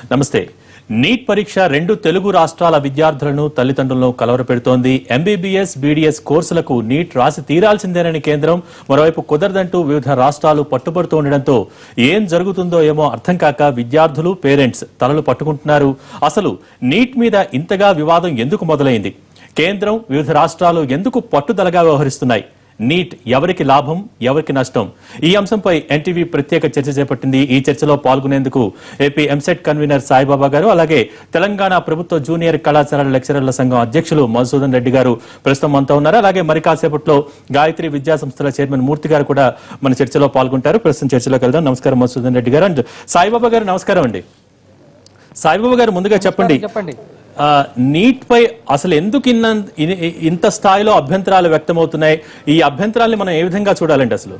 నమస్తే నీట్ పరీక్ష రెండు తెలుగు రాష్ట్రాల విద్యార్థులను తల్లిదండ్రులను కలవరపెడుతోంది ఎంబీబీఎస్ బీడీఎస్ కోర్సులకు నీట్ రాసి తీరాల్సిందేనని కేంద్రం మరోవైపు కుదరదంటూ వివిధ రాష్ట్రాలు పట్టుబడుతూ ఉండడంతో ఏం జరుగుతుందో ఏమో అర్థం కాక విద్యార్థులు పేరెంట్స్ తలలు పట్టుకుంటున్నారు అసలు నీట్ మీద ఇంతగా వివాదం ఎందుకు మొదలైంది కేంద్రం వివిధ రాష్ట్రాలు ఎందుకు పట్టుదలగా వ్యవహరిస్తున్నాయి నీట్ ఎవరికి లాభం ఎవరికి నష్టం ఈ అంశంపై ఎన్టీవీ ప్రత్యేక చర్చ చేపట్టింది ఈ చర్చలో పాల్గొనేందుకు ఏపీ ఎంసెట్ కన్వీనర్ సాయిబాబా గారు అలాగే తెలంగాణ ప్రభుత్వ జూనియర్ కళాశాలల లెక్చరర్ల సంఘం అధ్యక్షులు మధుసూదన్ రెడ్డి గారు ప్రస్తుతం అంతా ఉన్నారు అలాగే మరి కాసేపట్లో గాయత్రి విద్యా సంస్థల చైర్మన్ మూర్తి గారు కూడా మన చర్చలో పాల్గొంటారు ప్రస్తుతం చర్చలోకి వెళ్దాం నమస్కారం మధుసూదన్ రెడ్డి గారు అండ్ సాయిబాబా గారు నమస్కారం అండి సాయిబాబా గారు ముందుగా చెప్పండి చెప్పండి ఆ, నీట్ పై అసలు ఎందుకు ఇన్న ఇ- ఇ- ఇంత స్థాయిలో అభ్యంతరాలు వ్యక్తమవుతున్నాయి ఈ అభ్యంతరాల్ని మనం ఏ విధంగా చూడాలండి అసలు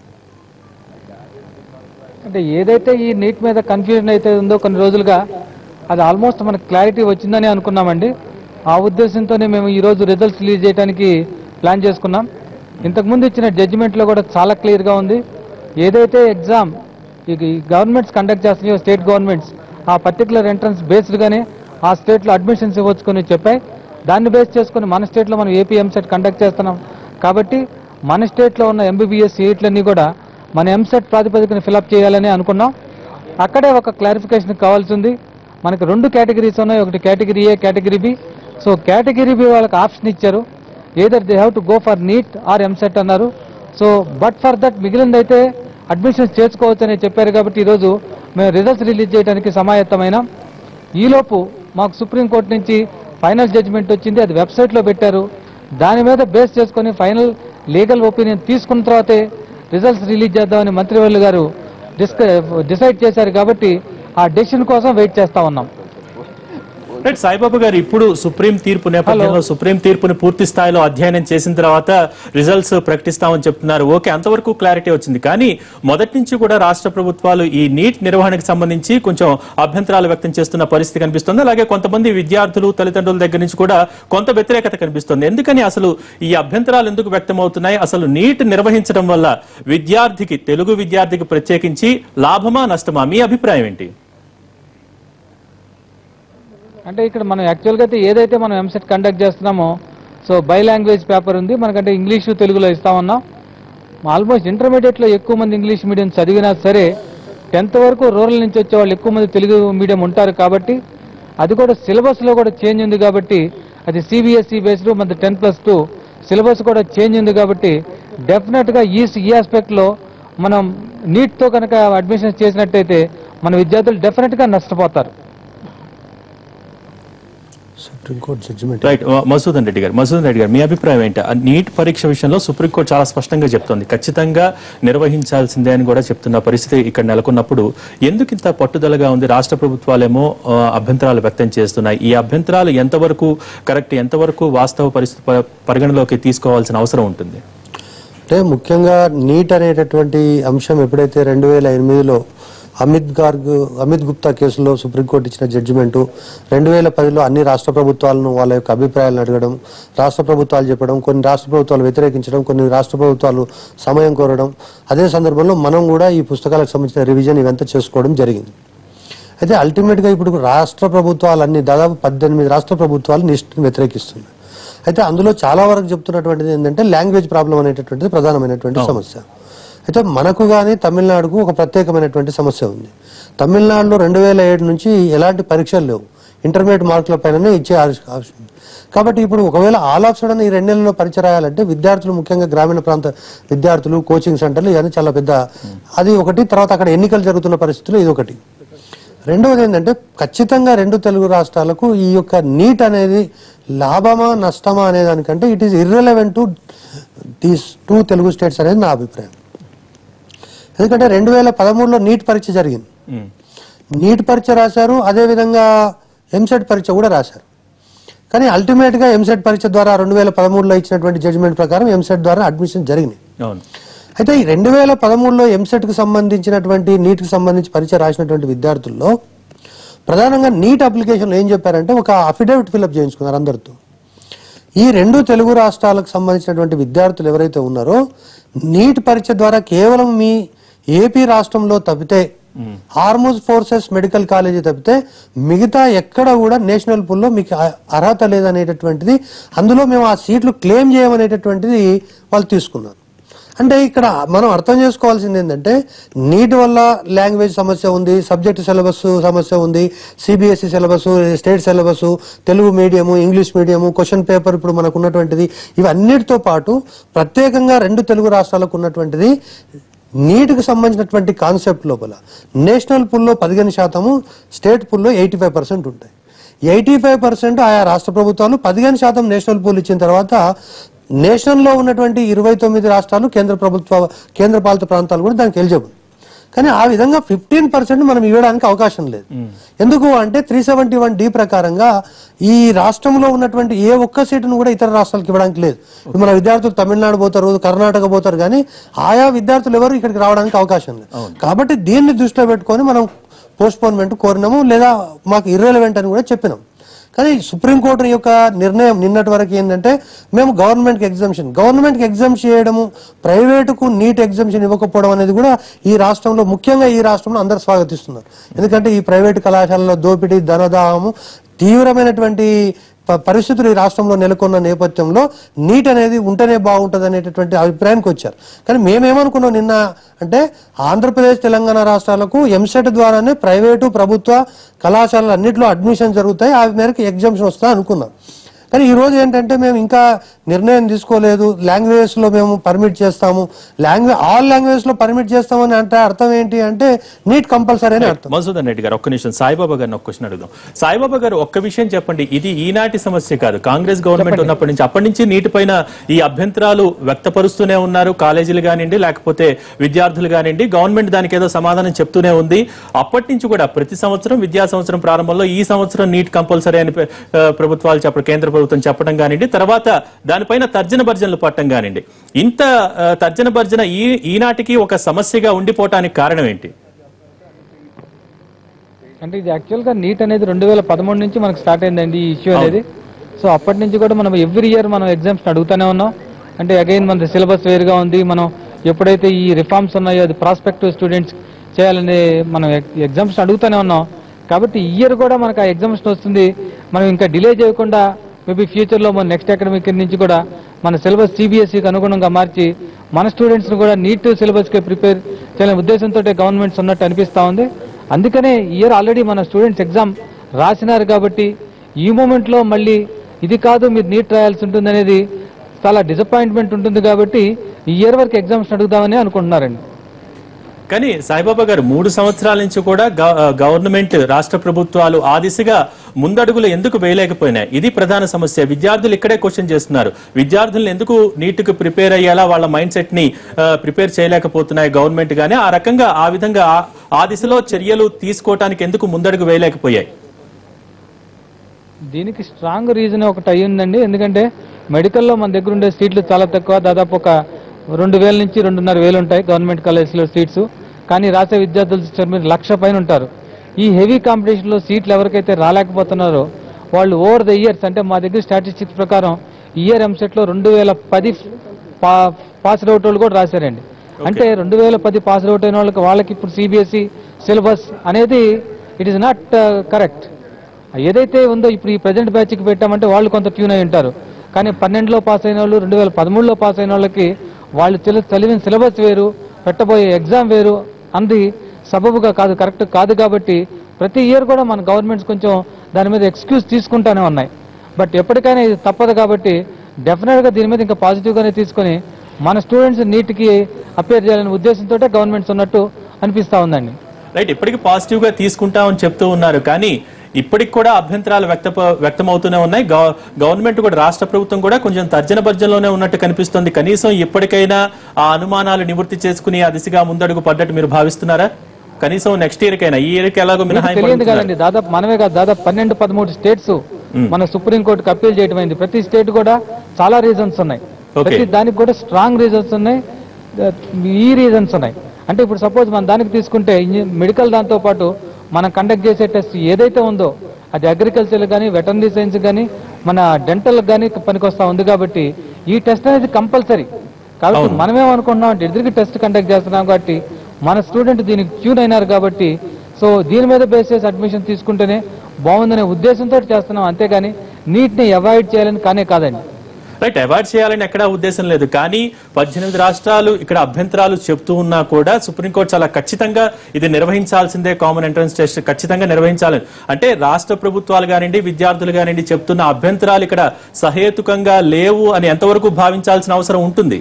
అంటే ఏదైతే ఈ నీట్ మీద కన్ఫ్యూజన్ అయితే ఉందో కొన్ని రోజులుగా అది ఆల్మోస్ట్ మనకు క్లారిటీ వచ్చిందని అనుకున్నామండి ఆ ఉద్దేశంతోనే మేము ఈ రోజు రిజల్ట్స్ రిలీజ్ చేయడానికి ప్లాన్ చేసుకున్నాం ఇంతకుముందు ఇచ్చిన జడ్జిమెంట్లో కూడా చాలా క్లియర్గా ఉంది ఏదైతే ఎగ్జామ్ ఈ గవర్నమెంట్స్ కండక్ట్ చేస్తున్నాయో స్టేట్ గవర్నమెంట్స్ ఆ పర్టికులర్ ఎంట్రన్స్ బేస్డ్గానే ఆ స్టేట్లో అడ్మిషన్స్ ఇవ్వచ్చుకొని చెప్పాయి దాన్ని బేస్ చేసుకొని మన స్టేట్లో మనం ఏపీ ఎంసెట్ కండక్ట్ చేస్తున్నాం కాబట్టి మన స్టేట్లో ఉన్న ఎంబీబీఎస్ సీట్లన్నీ కూడా మన ఎంసెట్ ప్రాతిపదికన ఫిలప్ చేయాలని అనుకున్నాం అక్కడే ఒక క్లారిఫికేషన్ కావాల్సి ఉంది మనకి రెండు కేటగిరీస్ ఉన్నాయి ఒకటి category A category B so category B వాళ్ళకి ఆప్షన్ ఇచ్చారు either they have to go for NEET or EAMCET అన్నారు సో బట్ ఫర్ దట్ మిగిలిందైతే అడ్మిషన్స్ చేసుకోవచ్చు అని చెప్పారు కాబట్టి ఈరోజు మేము రిజల్ట్స్ రిలీజ్ చేయడానికి సమాయత్తమైనాం ఈలోపు మాకు సుప్రీంకోర్టు నుంచి ఫైనల్ జడ్జిమెంట్ వచ్చింది అది వెబ్సైట్లో పెట్టారు దాని మీద బేస్ చేసుకొని ఫైనల్ లీగల్ ఒపీనియన్ తీసుకున్న తర్వాతే రిజల్ట్స్ రిలీజ్ చేద్దామని మంత్రివర్యులు గారు డిస్క డిసైడ్ చేశారు కాబట్టి ఆ డెసిషన్ కోసం వెయిట్ చేస్తా ఉన్నాం రైట్ సాయిబాబా గారు ఇప్పుడు సుప్రీం తీర్పు నేపథ్యంలో సుప్రీం తీర్పుని పూర్తి స్థాయిలో అధ్యయనం చేసిన తర్వాత రిజల్ట్స్ ప్రకటిస్తామని చెప్తున్నారు ఓకే అంతవరకు క్లారిటీ వచ్చింది కానీ మొదటి నుంచి కూడా రాష్ట్ర ప్రభుత్వాలు ఈ నీట్ నిర్వహణకు సంబంధించి కొంచెం అభ్యంతరాలు వ్యక్తం చేస్తున్న పరిస్థితి కనిపిస్తుంది అలాగే కొంతమంది విద్యార్థులు తల్లిదండ్రుల దగ్గర నుంచి కూడా కొంత వ్యతిరేకత కనిపిస్తుంది ఎందుకని అసలు ఈ అభ్యంతరాలు ఎందుకు వ్యక్తమవుతున్నాయి అసలు నీట్ నిర్వహించడం వల్ల విద్యార్థికి తెలుగు విద్యార్థికి ప్రత్యేకించి లాభమా నష్టమా మీ అభిప్రాయం ఏంటి అంటే ఇక్కడ మనం యాక్చువల్గా అయితే ఏదైతే మనం ఎంసెట్ కండక్ట్ చేస్తున్నామో సో బై లాంగ్వేజ్ పేపర్ ఉంది మనకంటే ఇంగ్లీషు తెలుగులో ఇస్తామన్నాం ఆల్మోస్ట్ ఇంటర్మీడియట్లో ఎక్కువ మంది ఇంగ్లీష్ మీడియం చదివినా సరే టెన్త్ వరకు రూరల్ నుంచి వచ్చే వాళ్ళు ఎక్కువ మంది తెలుగు మీడియం ఉంటారు కాబట్టి అది కూడా సిలబస్లో కూడా చేంజ్ ఉంది కాబట్టి అది సిబిఎస్ఈ బేస్డ్ మన టెన్త్ ప్లస్ టూ సిలబస్ కూడా చేంజ్ ఉంది కాబట్టి డెఫినెట్గా ఈ ఈ ఆస్పెక్ట్లో మనం నీట్తో కనుక అడ్మిషన్స్ చేసినట్టయితే మన విద్యార్థులు డెఫినెట్గా నష్టపోతారు supreme court judgement right Masudan Reddy garu Masudan Reddy గారు మీ అభిప్రాయం ఏంటి ఆ నీట్ పరీక్ష విషయంలో సుప్రీంకోర్టు చాలా స్పష్టంగా చెప్తోంది ఖచ్చితంగా నిర్వహించాల్సిందే అని కూడా చెప్తున్న పరిస్థితి ఇక్కడ నెలకొన్నప్పుడు ఎందుకు ఇంత పట్టుదలగా ఉంది రాష్ట్ర ప్రభుత్వాలేమో ఆ, అభ్యంతరాలు వ్యక్తం చేస్తున్నాయి ఈ అభ్యంతరాలు ఎంతవరకు కరెక్ట్ ఎంతవరకు వాస్తవ పరిస్థితి ప- పరిగణలోకి తీసుకోవాల్సిన అవసరం ఉంటుంది అంటే ముఖ్యంగా నీట్ అనేటటువంటి అంశం ఎప్పుడైతే రెండు వేల ఎనిమిదిలో అమిత్ గార్గ్ అమిత్ గుప్తా కేసులో సుప్రీంకోర్టు ఇచ్చిన జడ్జిమెంటు రెండు వేల పదిలో అన్ని రాష్ట్ర ప్రభుత్వాలను వాళ్ళ యొక్క అభిప్రాయాలను అడగడం రాష్ట్ర ప్రభుత్వాలు చెప్పడం కొన్ని రాష్ట్ర ప్రభుత్వాలు వ్యతిరేకించడం కొన్ని రాష్ట్ర ప్రభుత్వాలు సమయం కోరడం అదే సందర్భంలో మనం కూడా ఈ పుస్తకాలకు సంబంధించిన రివిజన్ ఇవంతా చేసుకోవడం జరిగింది అయితే అల్టిమేట్గా ఇప్పుడు రాష్ట్ర ప్రభుత్వాలన్నీ దాదాపు పద్దెనిమిది రాష్ట్ర ప్రభుత్వాలు నిష్ఠని వ్యతిరేకిస్తున్నాయి అయితే అందులో చాలా వరకు చెప్తున్నటువంటిది ఏంటంటే లాంగ్వేజ్ ప్రాబ్లం అనేటటువంటిది ప్రధానమైనటువంటి సమస్య అయితే మనకు కానీ తమిళనాడుకు ఒక ప్రత్యేకమైనటువంటి సమస్య ఉంది తమిళనాడులో రెండు వేల ఏడు నుంచి ఎలాంటి పరీక్షలు లేవు ఇంటర్మీడియట్ మార్కుల పైననే ఇచ్చే ఆప్షన్ ఆప్షన్ ఉంది. కాబట్టి ఇప్పుడు ఒకవేళ ఆల్ ఆఫ్ సడన్ ఈ రెండు నెలల్లో పరీక్ష రాయాలంటే విద్యార్థులు ముఖ్యంగా గ్రామీణ ప్రాంత విద్యార్థులు కోచింగ్ సెంటర్లు ఇవన్నీ చాలా పెద్ద అది ఒకటి తర్వాత అక్కడ ఎన్నికలు జరుగుతున్న పరిస్థితులు ఇది ఒకటి రెండవది ఏంటంటే ఖచ్చితంగా రెండు తెలుగు రాష్ట్రాలకు ఈ యొక్క నీట్ అనేది లాభమా నష్టమా అనే దానికంటే it is irrelevant to these two Telugu states అనేది నా అభిప్రాయం ఎందుకంటే రెండు వేల పదమూడులో నీట్ పరీక్ష జరిగింది ఉమ్. నీట్ పరీక్ష రాశారు అదేవిధంగా ఎంసెట్ పరీక్ష కూడా రాశారు కానీ అల్టిమేట్గా ఎంసెట్ పరీక్ష ద్వారా రెండు వేల పదమూడులో ఇచ్చినటువంటి జడ్జిమెంట్ ప్రకారం ఎంసెట్ ద్వారా అడ్మిషన్ జరిగినాయి అవును అయితే ఈ రెండు వేల పదమూడులో ఎంసెట్కి సంబంధించినటువంటి నీట్కి సంబంధించి పరీక్ష రాసినటువంటి విద్యార్థుల్లో ప్రధానంగా నీట్ అప్లికేషన్లో ఏం చెప్పారంటే ఒక అఫిడవిట్ ఫిలప్ చేయించుకున్నారు అందరితో ఈ రెండు తెలుగు రాష్ట్రాలకు సంబంధించినటువంటి విద్యార్థులు ఎవరైతే ఉన్నారో నీట్ పరీక్ష ద్వారా కేవలం మీ ఏపీ రాష్ట్రంలో తప్పితే ఆర్మోజ్ ఫోర్సెస్ మెడికల్ కాలేజీ తప్పితే మిగతా ఎక్కడ కూడా నేషనల్ పూల్లో మీకు అ- అర్హత లేదనేటటువంటిది అందులో మేము ఆ సీట్లు క్లెయిమ్ చేయమనేటటువంటిది వాళ్ళు తీసుకున్నారు అంటే ఇక్కడ మనం అర్థం చేసుకోవాల్సింది ఏంటంటే నీట్ వల్ల లాంగ్వేజ్ సమస్య ఉంది సబ్జెక్ట్ సిలబస్ సమస్య ఉంది CBSE syllabus state syllabus Telugu medium English medium question paper ఇప్పుడు మనకు ఉన్నటువంటిది ఇవన్నిటితో పాటు ప్రత్యేకంగా రెండు తెలుగు రాష్ట్రాలకు ఉన్నటువంటిది నీటికి సంబంధించినటువంటి కాన్సెప్ట్ లోపల నేషనల్ పుల్లో పదిహేను శాతము స్టేట్ పుల్లో ఎయిటీ ఫైవ్ పర్సెంట్ ఉంటాయి ఎయిటీ ఫైవ్ పర్సెంట్ ఆయా రాష్ట్ర ప్రభుత్వాలు పదిహేను శాతం నేషనల్ పూల్ ఇచ్చిన తర్వాత నేషనల్లో ఉన్నటువంటి ఇరవై తొమ్మిది రాష్ట్రాలు కేంద్ర ప్రభుత్వ కేంద్ర పాలిత ప్రాంతాలు కూడా దానికి ఎలిజిబుల్ కానీ ఆ విధంగా ఫిఫ్టీన్ పర్సెంట్ మనం ఇవ్వడానికి అవకాశం లేదు ఎందుకు అంటే త్రీ సెవెంటీ వన్ డి ప్రకారంగా ఈ రాష్ట్రంలో ఉన్నటువంటి ఏ ఒక్క సీటును కూడా ఇతర రాష్ట్రాలకు ఇవ్వడానికి లేదు ఇప్పుడు మన విద్యార్థులు తమిళనాడు పోతారు కర్ణాటక పోతారు కానీ ఆయా విద్యార్థులు ఎవరు ఇక్కడికి రావడానికి అవకాశం లేదు కాబట్టి దీన్ని దృష్టిలో పెట్టుకొని మనం పోస్ట్పోన్మెంట్ కోరినాము లేదా మాకు ఇర్రెలవెంట్ అని కూడా చెప్పినాం కానీ సుప్రీంకోర్టు యొక్క నిర్ణయం నిన్నటి వరకు ఏంటంటే మేము గవర్నమెంట్కి ఎగ్జామ్షన్ గవర్నమెంట్కి ఎగ్జామ్ చేయడము ప్రైవేటుకు నీట్ ఎగ్జామ్షన్ ఇవ్వకపోవడం అనేది కూడా ఈ రాష్ట్రంలో ముఖ్యంగా ఈ రాష్ట్రంలో అందరు స్వాగతిస్తున్నారు ఎందుకంటే ఈ ప్రైవేట్ కళాశాలలో దోపిడీ ధనదాహము తీవ్రమైనటువంటి ప- పరిస్థితులు ఈ రాష్ట్రంలో నెలకొన్న నేపథ్యంలో నీట్ అనేది ఉంటేనే బాగుంటుంది అనేటటువంటి అభిప్రాయానికి వచ్చారు కానీ మేమేమనుకున్నాం నిన్న అంటే ఆంధ్రప్రదేశ్ తెలంగాణ రాష్ట్రాలకు ఎంసెట్ ద్వారానే ప్రైవేటు ప్రభుత్వ కళాశాలలు అన్నింటిలో అడ్మిషన్ జరుగుతాయి ఆ మేరకు ఎగ్జామ్షన్ వస్తా అనుకున్నాం కానీ ఈ రోజు ఏంటంటే మేము ఇంకా నిర్ణయం తీసుకోలేదు లాంగ్వేజెస్ లో మేము పర్మిట్ చేస్తాము లాంగ్వేజ్ ఆల్ లాంగ్వేజ్ లో పర్మిట్ చేస్తామని అంటే అర్థం ఏంటి అంటే నీట్ కంపల్సరీ అని అర్థం మధుసూదన్ రెడ్డి గారు ఒక్క నిమిషం సాయిబాబా గారిని ఒక క్వశ్చన్ అడుగుదాం సాయిబాబా గారు ఒక్క విషయం చెప్పండి ఇది ఈనాటి సమస్య కాదు కాంగ్రెస్ గవర్నమెంట్ ఉన్నప్పటి నుంచి అప్పటి నుంచి నీటిపైన ఈ అభ్యంతరాలు వ్యక్తపరుస్తూనే ఉన్నారు కాలేజీలు కానివ్వండి లేకపోతే విద్యార్థులు కానివ్వండి గవర్నమెంట్ దానికి ఏదో సమాధానం చెప్తూనే ఉంది అప్పటి నుంచి కూడా ప్రతి సంవత్సరం విద్యా సంవత్సరం ప్రారంభంలో ఈ సంవత్సరం నీట్ కంపల్సరీ అని ఆ, ప్రభుత్వాలు చెప్పడం కేంద్ర ప్రభుత్వం చెప్పడం కానివ్వండి తర్వాత దానిపైన తర్జన భర్జనలు పట్టడం కానివ్వండి ఇంత ఆ, తర్జన భర్జన ఈ ఈనాటికి ఒక సమస్యగా ఉండిపోవటానికి కారణం ఏంటి అంటే ఇది యాక్చువల్గా నీట్ అనేది రెండు వేల పదమూడు నుంచి మనకు స్టార్ట్ అయిందండి ఈ ఇష్యూ అనేది సో అప్పటి నుంచి కూడా మనం ఎవ్రీ ఇయర్ మనం ఎగ్జామ్స్ అడుగుతూనే ఉన్నాం అంటే అగైన్ మన సిలబస్ వేరుగా ఉంది మనం ఎప్పుడైతే ఈ రిఫార్మ్స్ ఉన్నాయో అది ప్రాస్పెక్టివ్ స్టూడెంట్స్ చేయాలని మనం ఎగ్జామ్స్ అడుగుతూనే ఉన్నాం కాబట్టి ఈ ఇయర్ కూడా మనకు ఆ ఎగ్జామ్స్ వస్తుంది మనం ఇంకా డిలే చేయకుండా మేబీ ఫ్యూచర్లో మన నెక్స్ట్ అకాడమిక్ ఇయర్ నుంచి కూడా మన సిలబస్ సిబిఎస్ఈకి అనుగుణంగా మార్చి మన స్టూడెంట్స్ని కూడా నీట్ సిలబస్కి ప్రిపేర్ చేయాలనే ఉద్దేశంతో గవర్నమెంట్స్ ఉన్నట్టు అనిపిస్తూ ఉంది అందుకనే ఈ ఇయర్ ఆల్రెడీ మన స్టూడెంట్స్ ఎగ్జామ్ రాసినారు కాబట్టి ఈ మూమెంట్లో మళ్ళీ ఇది కాదు మీరు నీట్ రాయాల్సి ఉంటుంది అనేది చాలా డిసప్పాయింట్మెంట్ ఉంటుంది కాబట్టి ఈ ఇయర్ వరకు ఎగ్జామ్స్ అడుగుదామని అనుకుంటున్నారండి కానీ సాయిబాబా గారు మూడు సంవత్సరాల నుంచి కూడా గ- గవర్నమెంట్ రాష్ట్ర ప్రభుత్వాలు ఆ దిశగా ముందడుగులు ఎందుకు వేయలేకపోయినాయి ఇది ప్రధాన సమస్య విద్యార్థులు ఇక్కడే క్వశ్చన్ చేస్తున్నారు విద్యార్థులను ఎందుకు నీట్కు ప్రిపేర్ అయ్యేలా వాళ్ళ మైండ్ సెట్ ని ప్రిపేర్ చేయలేకపోతున్నాయి గవర్నమెంట్ గానీ ఆ రకంగా ఆ విధంగా ఆ- ఆ దిశలో చర్యలు తీసుకోవటానికి ఎందుకు ముందడుగు వేయలేకపోయాయి దీనికి స్ట్రాంగ్ రీజన్ ఒకటి అయి ఉందండి ఎందుకంటే మెడికల్లో మన దగ్గర ఉండే సీట్లు చాలా తక్కువ దాదాపు ఒక రెండు వేల నుంచి రెండున్నర వేలు ఉంటాయి గవర్నమెంట్ కాలేజ్లో సీట్స్ కానీ రాసే విద్యార్థుల సిస్టర్ మీద లక్ష పైన ఉంటారు ఈ హెవీ కాంపిటీషన్లో సీట్లు ఎవరికైతే రాలేకపోతున్నారో వాళ్ళు ఓవర్ ద ఇయర్స్ అంటే మా దగ్గర స్టాటిస్టిక్స్ ప్రకారం ఇయర్ ఎంసెట్లో రెండు వేల పది పా పాస్ అవుట్ వాళ్ళు కూడా రాశారండి అంటే రెండు వేల పది పాస్ అవుట్ అయిన వాళ్ళకి వాళ్ళకి ఇప్పుడు సిబిఎస్ఈ సిలబస్ అనేది ఇట్ ఈస్ నాట్ కరెక్ట్ ఏదైతే ఉందో ఇప్పుడు ఈ ప్రజెంట్ బ్యాచ్కి పెట్టామంటే వాళ్ళు కొంత ట్యూన్ అయి ఉంటారు కానీ పన్నెండులో పాస్ అయిన వాళ్ళు రెండు వేల పదమూడులో పాస్ అయిన వాళ్ళకి వాళ్ళు తెలి- చదివిన సిలబస్ వేరు పెట్టబోయే ఎగ్జామ్ వేరు అంది సబబుగా కాదు కరెక్ట్ కాదు కాబట్టి ప్రతి ఇయర్ కూడా మన గవర్నమెంట్స్ కొంచెం దాని మీద ఎక్స్క్యూజ్ తీసుకుంటానే ఉన్నాయి బట్ ఎప్పటికైనా ఇది తప్పదు కాబట్టి డెఫినెట్గా దీని మీద ఇంకా పాజిటివ్గానే తీసుకొని మన స్టూడెంట్స్ నీట్కి అపేర్ చేయాలనే ఉద్దేశంతో గవర్నమెంట్స్ ఉన్నట్టు అనిపిస్తూ ఉందండి రైట్ ఇప్పటికి పాజిటివ్ గా తీసుకుంటామని చెప్తూ ఉన్నారు కానీ ఇప్పటికి కూడా అభ్యంతరాలు వ్యక్త వ్యక్తమవుతూనే ఉన్నాయి గవ- గవర్నమెంట్ కూడా రాష్ట్ర ప్రభుత్వం కూడా కొంచెం తర్జన భర్జనలోనే ఉన్నట్టు కనిపిస్తుంది కనీసం ఇప్పటికైనా ఆ అనుమానాలు నివృత్తి చేసుకుని ఆ దిశగా ముందడుగు పడ్డట్టు మీరు భావిస్తున్నారా కనీసం నెక్స్ట్ ఇయర్ కైనా ఈ ఇయర్ కి ఎలాగో మీకు మినహాయింపు తెలియదు అడుగుతున్నారు. కదండి దాదాపు మనమే కాదు దాదాపు పన్నెండు పదమూడు స్టేట్స్ మన సుప్రీంకోర్టుకి అప్పీల్ చేయడం అయింది ప్రతి స్టేట్ కూడా చాలా రీజన్స్ ఉన్నాయి Okay. ప్రతి దానికి కూడా స్ట్రాంగ్ రీజన్స్ ఉన్నాయి ద- ఈ రీజన్స్ ఉన్నాయి అంటే ఇప్పుడు సపోజ్ మన దానికి తీసుకుంటే మెడికల్ దాంతో పాటు మనం కండక్ట్ చేసే టెస్ట్ ఏదైతే ఉందో అది అగ్రికల్చర్ కానీ వెటర్నరీ సైన్స్ కానీ మన డెంటల్ కానీ పనికొస్తా ఉంది కాబట్టి ఈ టెస్ట్ అనేది కంపల్సరీ కాబట్టి మనమేమనుకుంటున్నాం అంటే ఎదురుకి టెస్ట్ కండక్ట్ చేస్తున్నాం కాబట్టి మన స్టూడెంట్ దీనికి ట్యూన్ అయినారు కాబట్టి సో దీని మీద బేస్ చేసి అడ్మిషన్ తీసుకుంటేనే బాగుందనే ఉద్దేశంతో చేస్తున్నాం అంతేగాని నీట్ని అవాయిడ్ చేయాలని కానే కాదండి రైట్ అవాయిడ్ చేయాలని ఎక్కడా ఉద్దేశం లేదు కానీ పద్దెనిమిది రాష్ట్రాలు ఇక్కడ అభ్యంతరాలు చెప్తూ ఉన్నా కూడా సుప్రీంకోర్టు చాలా ఖచ్చితంగా ఇది నిర్వహించాల్సిందే కామన్ ఎంట్రన్స్ టెస్ట్ ఖచ్చితంగా నిర్వహించాలి అంటే రాష్ట్ర ప్రభుత్వాలు కానివ్వండి విద్యార్థులు కానివ్వండి చెప్తున్న అభ్యంతరాలు ఇక్కడ సహేతుకంగా లేవు అని ఎంతవరకు భావించాల్సిన అవసరం ఉంటుంది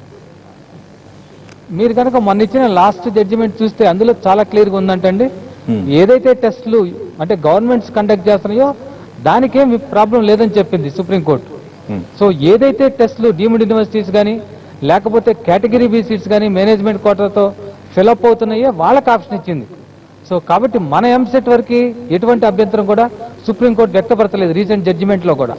మీరు కనుక మొన్న ఇచ్చిన లాస్ట్ జడ్జిమెంట్ చూస్తే అందులో చాలా క్లియర్గా ఉందంటండి ఏదైతే టెస్టులు అంటే గవర్నమెంట్స్ కండక్ట్ చేస్తున్నాయో దానికేం ప్రాబ్లం లేదని చెప్పింది సుప్రీంకోర్టు సో ఏదైతే టెస్టులు డీమ్డ్ యూనివర్సిటీస్ కానీ లేకపోతే కేటగిరీ బి సీట్స్ కానీ మేనేజ్మెంట్ కోటాతో ఫిలప్ అవుతున్నాయో వాళ్ళకి ఆప్షన్ ఇచ్చింది సో కాబట్టి మన ఎంసెట్ వరకు ఎటువంటి అభ్యంతరం కూడా సుప్రీంకోర్టు వ్యక్తపరచలేదు రీసెంట్ జడ్జిమెంట్లో కూడా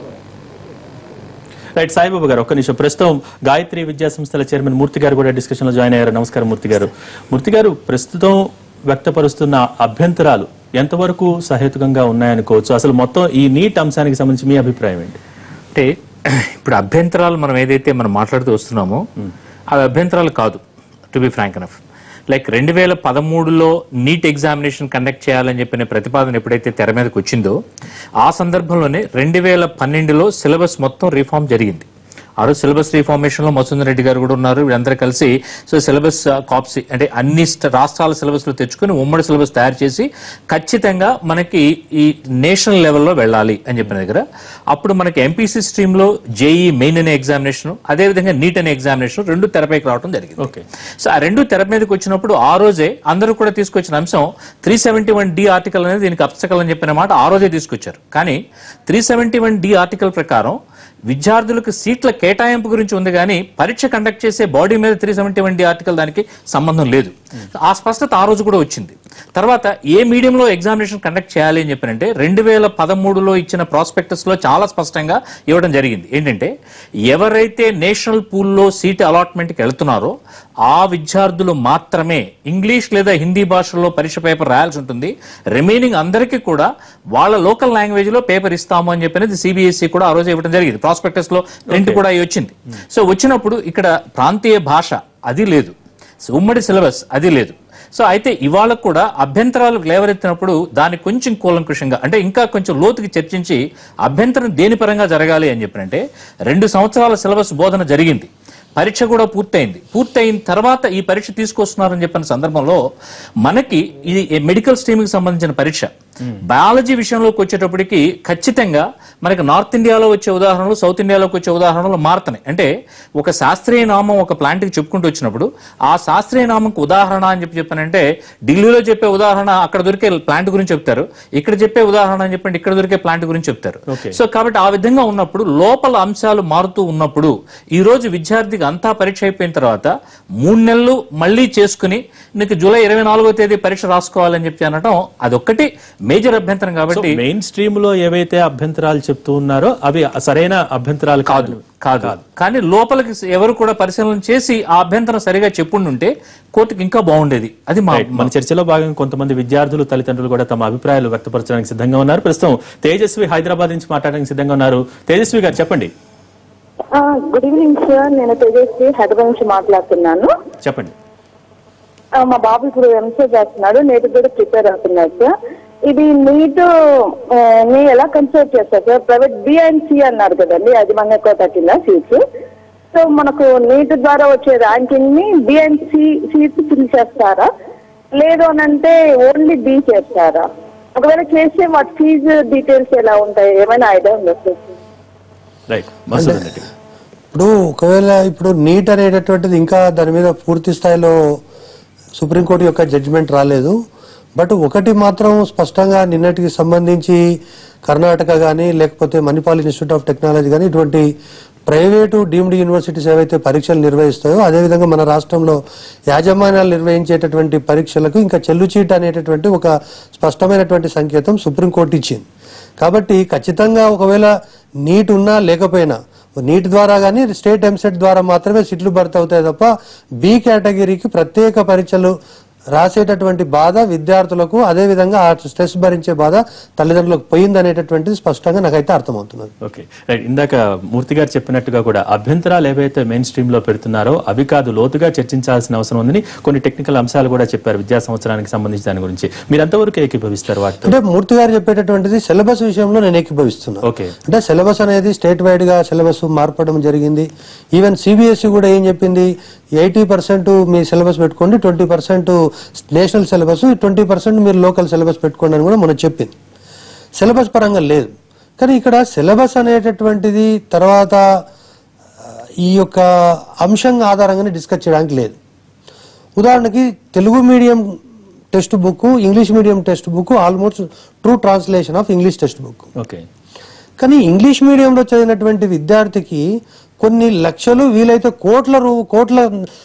రైట్ సాయిబాబు గారు ఒక్క నిమిషం ప్రస్తుతం గాయత్రి విద్యా సంస్థల చైర్మన్ మూర్తి గారు కూడా డిస్కషన్ లో జాయిన్ అయ్యారు నమస్కారం మూర్తి గారు మూర్తి గారు ప్రస్తుతం వ్యక్తపరుస్తున్న అభ్యంతరాలు ఎంతవరకు సహేతుకంగా ఉన్నాయనుకోవచ్చు అసలు మొత్తం ఈ నీట్ అంశానికి సంబంధించి మీ అభిప్రాయం ఏంటి అంటే ఇప్పుడు అభ్యంతరాలు మనం ఏదైతే మనం మాట్లాడుతూ వస్తున్నామో అవి అభ్యంతరాలు కాదు to be frank enough like రెండు వేల పదమూడులో నీట్ ఎగ్జామినేషన్ కండక్ట్ చేయాలని చెప్పిన ప్రతిపాదన ఎప్పుడైతే తెర మీదకి వచ్చిందో ఆ సందర్భంలోనే రెండు వేల పన్నెండులో సిలబస్ మొత్తం రిఫార్మ్ జరిగింది ఆ రోజు సిలబస్ రిఫార్మేషన్ లో మసూదన్ రెడ్డి గారు కూడా ఉన్నారు వీళ్ళందరూ కలిసి సో సిలబస్ కాప్సీ అంటే అన్ని స్ట్- రాష్ట్రాల సిలబస్ లో తెచ్చుకుని ఉమ్మడి సిలబస్ తయారు చేసి ఖచ్చితంగా మనకి ఈ నేషనల్ లెవెల్లో వెళ్ళాలి అని చెప్పిన దగ్గర అప్పుడు మనకి ఎంపీసీ స్ట్రీమ్ లో జేఈ మెయిన్ అనే ఎగ్జామినేషన్ అదేవిధంగా నీట్ అనే ఎగ్జామినేషన్ రెండు తెరపైకి రావడం జరిగింది ఓకే సో ఆ రెండు తెర మీదకి వచ్చినప్పుడు ఆ రోజే అందరూ కూడా తీసుకొచ్చిన అంశం three seventy one D article అనేది దీనికి అప్సకల్ అని చెప్పిన మాట ఆ రోజే తీసుకొచ్చారు కానీ three seventy one D article ప్రకారం విద్యార్థులకు సీట్ల కేటాయింపు గురించి ఉంది కానీ పరీక్ష కండక్ట్ చేసే బాడీ మీద three seventy one D article దానికి సంబంధం లేదు ఆ స్పష్టత ఆ రోజు కూడా వచ్చింది తర్వాత ఏ మీడియంలో ఎగ్జామినేషన్ కండక్ట్ చేయాలి అని చెప్పినంటే రెండు వేల పదమూడులో ఇచ్చిన ప్రాస్పెక్టస్ లో చాలా స్పష్టంగా ఇవ్వడం జరిగింది ఏంటంటే ఎవరైతే నేషనల్ పూల్లో సీట్ అలాట్మెంట్కి వెళ్తున్నారో ఆ విద్యార్థులు మాత్రమే ఇంగ్లీష్ లేదా హిందీ భాషలో పరీక్ష పేపర్ రాయాల్సి ఉంటుంది రిమైనింగ్ అందరికీ కూడా వాళ్ళ లోకల్ లాంగ్వేజ్ లో పేపర్ ఇస్తాము అని చెప్పినది సిబిఎస్ఈ కూడా ఆ రోజు ఇవ్వడం జరిగింది ప్రాస్పెక్టస్ లో ప్రింట్ కూడా అయి వచ్చింది సో వచ్చినప్పుడు ఇక్కడ ప్రాంతీయ భాష అది లేదు సో ఉమ్మడి సిలబస్ అది లేదు సో అయితే ఇవాళ కూడా అభ్యంతరాలు లేవనెత్తినప్పుడు దాన్ని కొంచెం కూలంకుషంగా అంటే ఇంకా కొంచెం లోతుకి చర్చించి అభ్యంతరం దేని పరంగా జరగాలి అని చెప్పినంటే రెండు సంవత్సరాల సిలబస్ బోధన జరిగింది పరీక్ష కూడా పూర్తయింది పూర్తయిన తర్వాత ఈ పరీక్ష తీసుకొస్తున్నారని చెప్పిన సందర్భంలో మనకి ఇది మెడికల్ స్ట్రీమ్కి సంబంధించిన పరీక్ష బయాలజీ విషయంలోకి వచ్చేటప్పటికి ఖచ్చితంగా మనకి నార్త్ ఇండియాలో వచ్చే ఉదాహరణలు సౌత్ ఇండియాలోకి వచ్చే ఉదాహరణలు మారుతున్నాయి అంటే ఒక శాస్త్రీయ నామం ఒక ప్లాంట్కి చెప్పుకుంటూ వచ్చినప్పుడు ఆ శాస్త్రీయ నామంకు ఉదాహరణ అని చెప్పి చెప్పానంటే ఢిల్లీలో చెప్పే ఉదాహరణ అక్కడ దొరికే ప్లాంట్ గురించి చెప్తారు ఇక్కడ చెప్పే ఉదాహరణ అని చెప్పండి ఇక్కడ దొరికే ప్లాంట్ గురించి చెప్తారు Okay. సో కాబట్టి ఆ విధంగా ఉన్నప్పుడు లోపల అంశాలు మారుతూ ఉన్నప్పుడు ఈ రోజు విద్యార్థికి అంతా పరీక్ష అయిపోయిన తర్వాత మూడు నెలలు మళ్ళీ చేసుకుని నీకు జూలై ఇరవై నాలుగో తేదీ పరీక్ష రాసుకోవాలని చెప్పి అనడం అదొక్కటి మేజర్ అభ్యంతరం కాబట్టి మెయిన్ స్ట్రీమ్ లో ఏవైతే అభ్యంతరాలు చెప్తూ ఉన్నారో అవి సరైన అభ్యంతరాలు కాదు కాదు కానీ లోపలికి ఎవరు కూడా పరిశీలన చేసి ఆ అభ్యంతరం సరిగా చెప్పుండుంటే కోర్టుకి ఇంకా బాగుండేది అది మా రైట్. మన చర్చలో భాగంగా కొంతమంది విద్యార్థులు తల్లిదండ్రులు కూడా తమ అభిప్రాయాలు వ్యక్తపరచడానికి సిద్ధంగా ఉన్నారు ప్రస్తుతం తేజస్వి హైదరాబాద్ నుంచి మాట్లాడడానికి సిద్ధంగా ఉన్నారు తేజస్వి గారు చెప్పండి గుడ్ ఈవినింగ్ సార్ నేను తేజస్వి హైదరాబాద్ నుంచి మాట్లాడుతున్నాను చెప్పండి ఆ, మా బాబు ఇప్పుడు ఎంసీ చేస్తున్నాడు నేటి కూడా ప్రిపేర్ అవుతున్నాడు సార్ ఇది నీట్ ని ఎలా కన్సిడర్ చేస్తారు sir private B and C అన్నారు కదండి అది మన కింద సీట్స్ సో మనకు నీట్ ద్వారా వచ్చే ర్యాంకింగ్ ని B and C seats fill చేస్తారా లేదు అని అంటే ఓన్లీ బి చేస్తారా ఒకవేళ చేస్తే వాటి ఫీజు డీటెయిల్స్ ఎలా ఉంటాయి ఏమైనా ఐడియా ఉందా సార్ రైట్ మసూదన్ రెడ్డి ఇప్పుడు ఒకవేళ ఇప్పుడు నీట్ అనేటటువంటిది ఇంకా దాని మీద పూర్తి స్థాయిలో సుప్రీంకోర్టు యొక్క జడ్జిమెంట్ రాలేదు బట్ ఒకటి మాత్రం స్పష్టంగా నిన్నటికి సంబంధించి కర్ణాటక కానీ లేకపోతే మణిపాల్ ఇన్స్టిట్యూట్ ఆఫ్ టెక్నాలజీ కానీ ఇటువంటి ప్రైవేటు డీమ్డ్ యూనివర్సిటీస్ ఏవైతే పరీక్షలు నిర్వహిస్తాయో అదేవిధంగా మన రాష్ట్రంలో యాజమాన్యాలు నిర్వహించేటటువంటి పరీక్షలకు ఇంకా చెల్లుచీట అనేటటువంటి ఒక స్పష్టమైనటువంటి సంకేతం సుప్రీంకోర్టు ఇచ్చింది కాబట్టి ఖచ్చితంగా ఒకవేళ నీట్ ఉన్నా లేకపోయినా నీట్ ద్వారా కానీ స్టేట్ ఎంసెట్ ద్వారా మాత్రమే సీట్లు భర్తీ అవుతాయి తప్ప బి కేటగిరీకి ప్రత్యేక పరీక్షలు రాసేటటువంటి బాధ విద్యార్థులకు అదే విధంగా ఆ స్ట్రెస్ భరించే బాధ తల్లిదండ్రులకు పోయింది అనేటటువంటిది స్పష్టంగా నాకైతే అర్థమవుతున్నది ఓకే రైట్ ఇందాక మూర్తి గారు చెప్పినట్టుగా కూడా అభ్యంతరాలు ఏవైతే మెయిన్ స్ట్రీమ్ లో పెడుతున్నారో అవి కాదు లోతుగా చర్చించాల్సిన అవసరం ఉందని కొన్ని టెక్నికల్ అంశాలు కూడా చెప్పారు విద్యా సంవత్సరానికి సంబంధించి దాని గురించి మీరు ఎంతవరకు ఏకీభవిస్తారు వాటితో అంటే మూర్తి గారు చెప్పేటటువంటిది సిలబస్ విషయంలో నేను ఏకీభవిస్తున్నా ఓకే అంటే సిలబస్ అనేది స్టేట్ వైడ్ గా సిలబస్ మార్పడం జరిగింది ఈవెన్ సిబిఎస్ఈ కూడా ఏం చెప్పింది ఎయిటీ పర్సెంట్ మీ సిలబస్ పెట్టుకోండి twenty percent national syllabus twenty percent మీరు లోకల్ సిలబస్ పెట్టుకోండి అని కూడా మనం చెప్పింది సిలబస్ పరంగా లేదు కానీ ఇక్కడ సిలబస్ అనేటటువంటిది తర్వాత ఆ, ఈ యొక్క అంశం ఆధారంగానే డిస్కస్ చేయడానికి లేదు ఉదాహరణకి Telugu medium textbook English medium textbook almost true translation of English textbook okay కానీ ఇంగ్లీష్ మీడియంలో చదివినటువంటి విద్యార్థికి కొన్ని లక్షలు వీలైతే కోట్ల రూ కోట్ల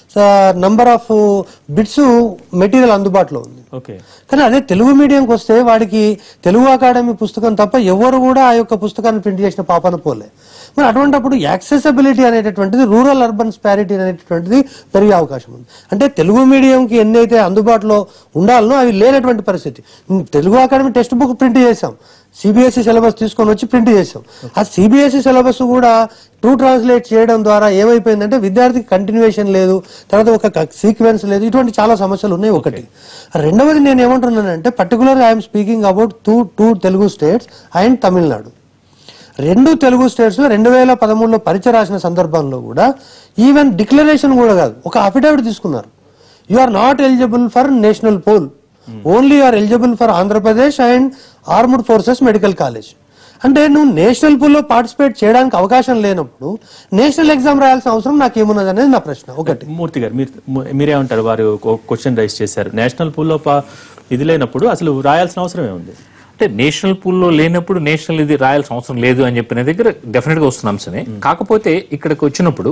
నంబర్ ఆఫ్ బిట్స్ మెటీరియల్ అందుబాటులో ఉంది ఓకే కానీ అదే తెలుగు మీడియంకి వస్తే వాడికి తెలుగు అకాడమీ పుస్తకం తప్ప ఎవరు కూడా ఆ యొక్క పుస్తకాన్ని ప్రింట్ చేసిన పాపన పోలే మరి అటువంటిప్పుడు యాక్సెసిబిలిటీ అనేటటువంటిది రూరల్ అర్బన్ స్పారిటీ అనేటటువంటిది పెరిగే అవకాశం ఉంది అంటే తెలుగు మీడియంకి ఎన్నైతే అందుబాటులో ఉండాలనో అవి లేనటువంటి పరిస్థితి um, Telugu Akademi textbook print చేసాం సిబిఎస్ఈ సిలబస్ తీసుకొని వచ్చి ప్రింట్ చేసాం ఆ సిబిఎస్ఈ సిలబస్ కూడా ట్రూ ట్రాన్స్లేట్ చేయడం ద్వారా ఏమైపోయిందంటే విద్యార్థికి కంటిన్యూషన్ లేదు తర్వాత ఒక సీక్వెన్స్ లేదు ఇటువంటి చాలా సమస్యలు ఉన్నాయి ఒకటి రెండవది నేను ఏమంటున్నానంటే particular I'm speaking about two two Telugu states and Tamil Nadu రెండు తెలుగు స్టేట్స్ లో రెండు వేల పదమూడులో పరీక్ష రాసిన సందర్భంలో కూడా ఈవెన్ డిక్లరేషన్ కూడా కాదు ఒక అఫిడవిట్ తీసుకున్నారు you are not eligible for national pool only are eligible for Andhra Pradesh and armed forces medical college అంటే నువ్వు నేషనల్ పూల్ లో పార్టిసిపేట్ చేయడానికి అవకాశం లేనప్పుడు నేషనల్ ఎగ్జామ్ రాయాల్సిన అవసరం నాకేమున్నది అనేది నా ప్రశ్న ఒకటి మూర్తి గారు మీరు మీరేమంటారు వారు క్వశ్చన్ రైస్ చేశారు నేషనల్ పూల్లో పా- ఇది లేనప్పుడు అసలు రాయాల్సిన అవసరం ఏముంది అంటే నేషనల్ పూల్లో లేనప్పుడు నేషనల్ ఇది రాయాల్సిన అవసరం లేదు అని చెప్పిన దగ్గర డెఫినెట్ గా వస్తున్న అంశమే కాకపోతే ఇక్కడికి వచ్చినప్పుడు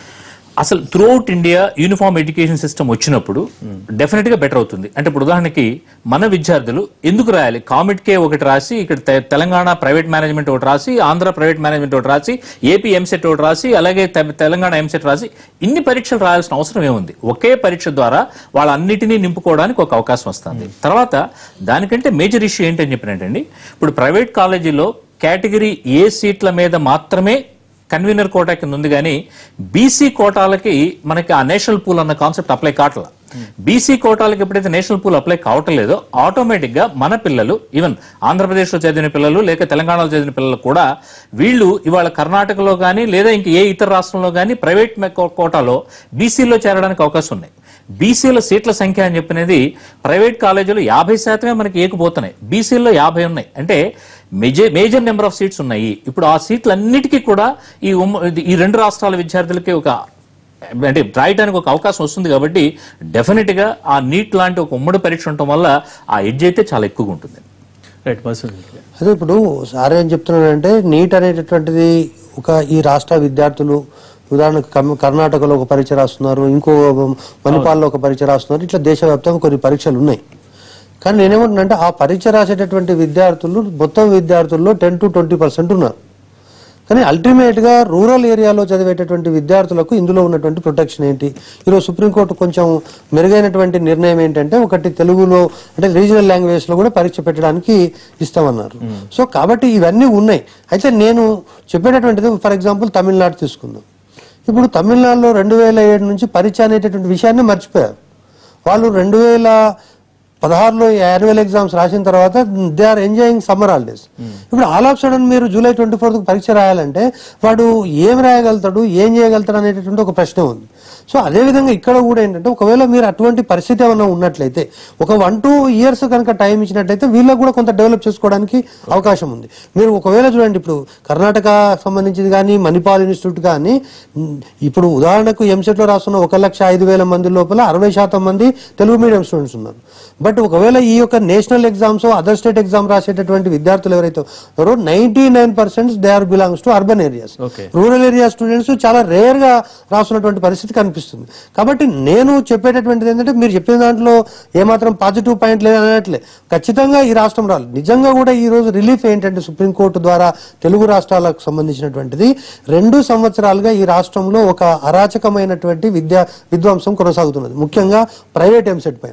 అసలు throughout India uniform education system వచ్చినప్పుడు డెఫినెట్ గా బెటర్ అవుతుంది అంటే ఇప్పుడు ఉదాహరణకి మన విద్యార్థులు ఎందుకు రాయాలి కామెట్ కే ఒకటి రాసి ఇక్కడ తె- తెలంగాణ ప్రైవేట్ మేనేజ్మెంట్ ఒకటి రాసి ఆంధ్ర ప్రైవేట్ మేనేజ్మెంట్ ఒకటి రాసి ఏపీ ఎంసెట్ ఒకటి రాసి అలాగే తె- తెలంగాణ ఎంసెట్ రాసి ఇన్ని పరీక్షలు రాయాల్సిన అవసరం ఏముంది ఒకే పరీక్ష ద్వారా వాళ్ళన్నిటినీ నింపుకోవడానికి ఒక అవకాశం వస్తుంది తర్వాత దానికంటే మేజర్ ఇష్యూ ఏంటని చెప్పినట్టండి ఇప్పుడు ప్రైవేట్ కాలేజీలో కేటగిరీ ఏ సీట్ల మీద మాత్రమే కన్వీనర్ కోటా కింద ఉంది కానీ బీసీ కోటాలకి మనకి ఆ నేషనల్ పూల్ అన్న కాన్సెప్ట్ అప్లై కావట్లా బీసీ కోటాలకి ఎప్పుడైతే నేషనల్ పూల్ అప్లై కావటం లేదో ఆటోమేటిక్ గా మన పిల్లలు ఈవెన్ ఆంధ్రప్రదేశ్ లో చదివిన పిల్లలు లేక తెలంగాణలో చదివిన పిల్లలు కూడా వీళ్ళు ఇవాళ కర్ణాటకలో కానీ లేదా ఇంక ఏ ఇతర రాష్ట్రంలో కానీ ప్రైవేట్ కోటాలో బీసీలో చేరడానికి అవకాశం ఉన్నాయి బీసీల సీట్ల సంఖ్య అని చెప్పినది ప్రైవేట్ కాలేజీలు యాభై శాతమే మనకి ఏకపోతున్నాయి బీసీల్లో యాభై ఉన్నాయి అంటే major major number of seats ఉన్నాయి ఇప్పుడు ఆ సీట్లన్నిటికీ కూడా ఈ ఉమ్మ ఇది- ఈ రెండు రాష్ట్రాల విద్యార్థులకి ఒక అంటే రాయడానికి ఒక అవకాశం వస్తుంది కాబట్టి డెఫినెట్ గా ఆ నీట్ లాంటి ఒక ఉమ్మడి పరీక్ష ఉండటం వల్ల ఆ ఎడ్జ్ అయితే చాలా ఎక్కువగా ఉంటుంది రైట్ మసూద్ అదే ఇప్పుడు సార్ ఏం చెప్తున్నాడంటే నీట్ అనేటటువంటిది ఒక ఈ రాష్ట్ర విద్యార్థులు ఉదాహరణకు కమ్- కర్ణాటకలో ఒక పరీక్ష రాస్తున్నారు ఇంకో మణిపాల్లో ఒక పరీక్ష రాస్తున్నారు ఇట్లా దేశవ్యాప్తంగా కొన్ని పరీక్షలు ఉన్నాయి కానీ నేనేమంటున్నానంటే ఆ పరీక్ష రాసేటటువంటి విద్యార్థులు మొత్తం విద్యార్థుల్లో టెన్ టు ట్వంటీ పర్సెంట్ ఉన్నారు కానీ అల్టిమేట్ గా రూరల్ ఏరియాలో చదివేటటువంటి విద్యార్థులకు ఇందులో ఉన్నటువంటి ప్రొటెక్షన్ ఏంటి ఈరోజు సుప్రీంకోర్టు కొంచెం మెరుగైనటువంటి నిర్ణయం ఏంటంటే ఒకటి తెలుగులో అంటే రీజనల్ లాంగ్వేజ్ లో కూడా పరీక్ష పెట్టడానికి ఇస్తామన్నారు సో కాబట్టి ఇవన్నీ ఉన్నాయి అయితే నేను చెప్పేటటువంటిది ఫర్ ఎగ్జాంపుల్ తమిళనాడు తీసుకుందాం ఇప్పుడు తమిళనాడులో రెండు వేల ఏడు నుంచి పరీక్ష అనేటటువంటి విషయాన్ని మర్చిపోయారు వాళ్ళు రెండు వేల పదహారులో యాన్యువల్ ఎగ్జామ్స్ రాసిన తర్వాత they are enjoying summer holidays ఇప్పుడు ఆల్ ఆఫ్ సడన్ మీరు జూలై ట్వంటీ ఫోర్త్ పరీక్ష రాయాలంటే వాడు ఏం రాయగలుగుతాడు ఏం చేయగలుగుతాడు అనేటటువంటి ఒక ప్రశ్న ఉంది సో అదే విధంగా ఇక్కడ కూడా ఏంటంటే ఒకవేళ మీరు అటువంటి పరిస్థితి ఏమైనా ఉన్నట్లయితే ఒక వన్ టూ ఇయర్స్ కనుక టైం ఇచ్చినట్లయితే వీళ్ళకి కూడా కొంత డెవలప్ చేసుకోవడానికి అవకాశం ఉంది మీరు ఒకవేళ చూడండి ఇప్పుడు కర్ణాటక సంబంధించింది కానీ మణిపాల్ ఇన్స్టిట్యూట్ కానీ ఉమ్, ఇప్పుడు ఉదాహరణకు ఎంసెట్ లో రాస్తున్న ఒక లక్ష ఐదు వేల మంది లోపల అరవై శాతం మంది తెలుగు మీడియం స్టూడెంట్స్ ఉన్నారు బట్ ఒకవేళ ఈ యొక్క national exams other state exam రాసేటటువంటి విద్యార్థులు ఎవరైతే ఉన్నారో ninety nine percent they are belongs to urban areas Okay. Rural area students చాలా రేర్ గా రాస్తున్నటువంటి పరిస్థితి కనిపిస్తుంది కాబట్టి నేను చెప్పేటటువంటిది ఏంటంటే మీరు చెప్పిన దాంట్లో ఏమాత్రం పాజిటివ్ పాయింట్ లేదనట్లే ఖచ్చితంగా ఈ రాష్ట్రం రాలి నిజంగా కూడా ఈ రోజు రిలీఫ్ ఏంటంటే సుప్రీంకోర్టు ద్వారా తెలుగు రాష్ట్రాలకు సంబంధించినటువంటిది రెండు సంవత్సరాలుగా ఈ రాష్ట్రంలో ఒక అరాచకమైనటువంటి విద్యా విధ్వంసం కొనసాగుతున్నది ముఖ్యంగా ప్రైవేట్ ఎంసెట్ పైన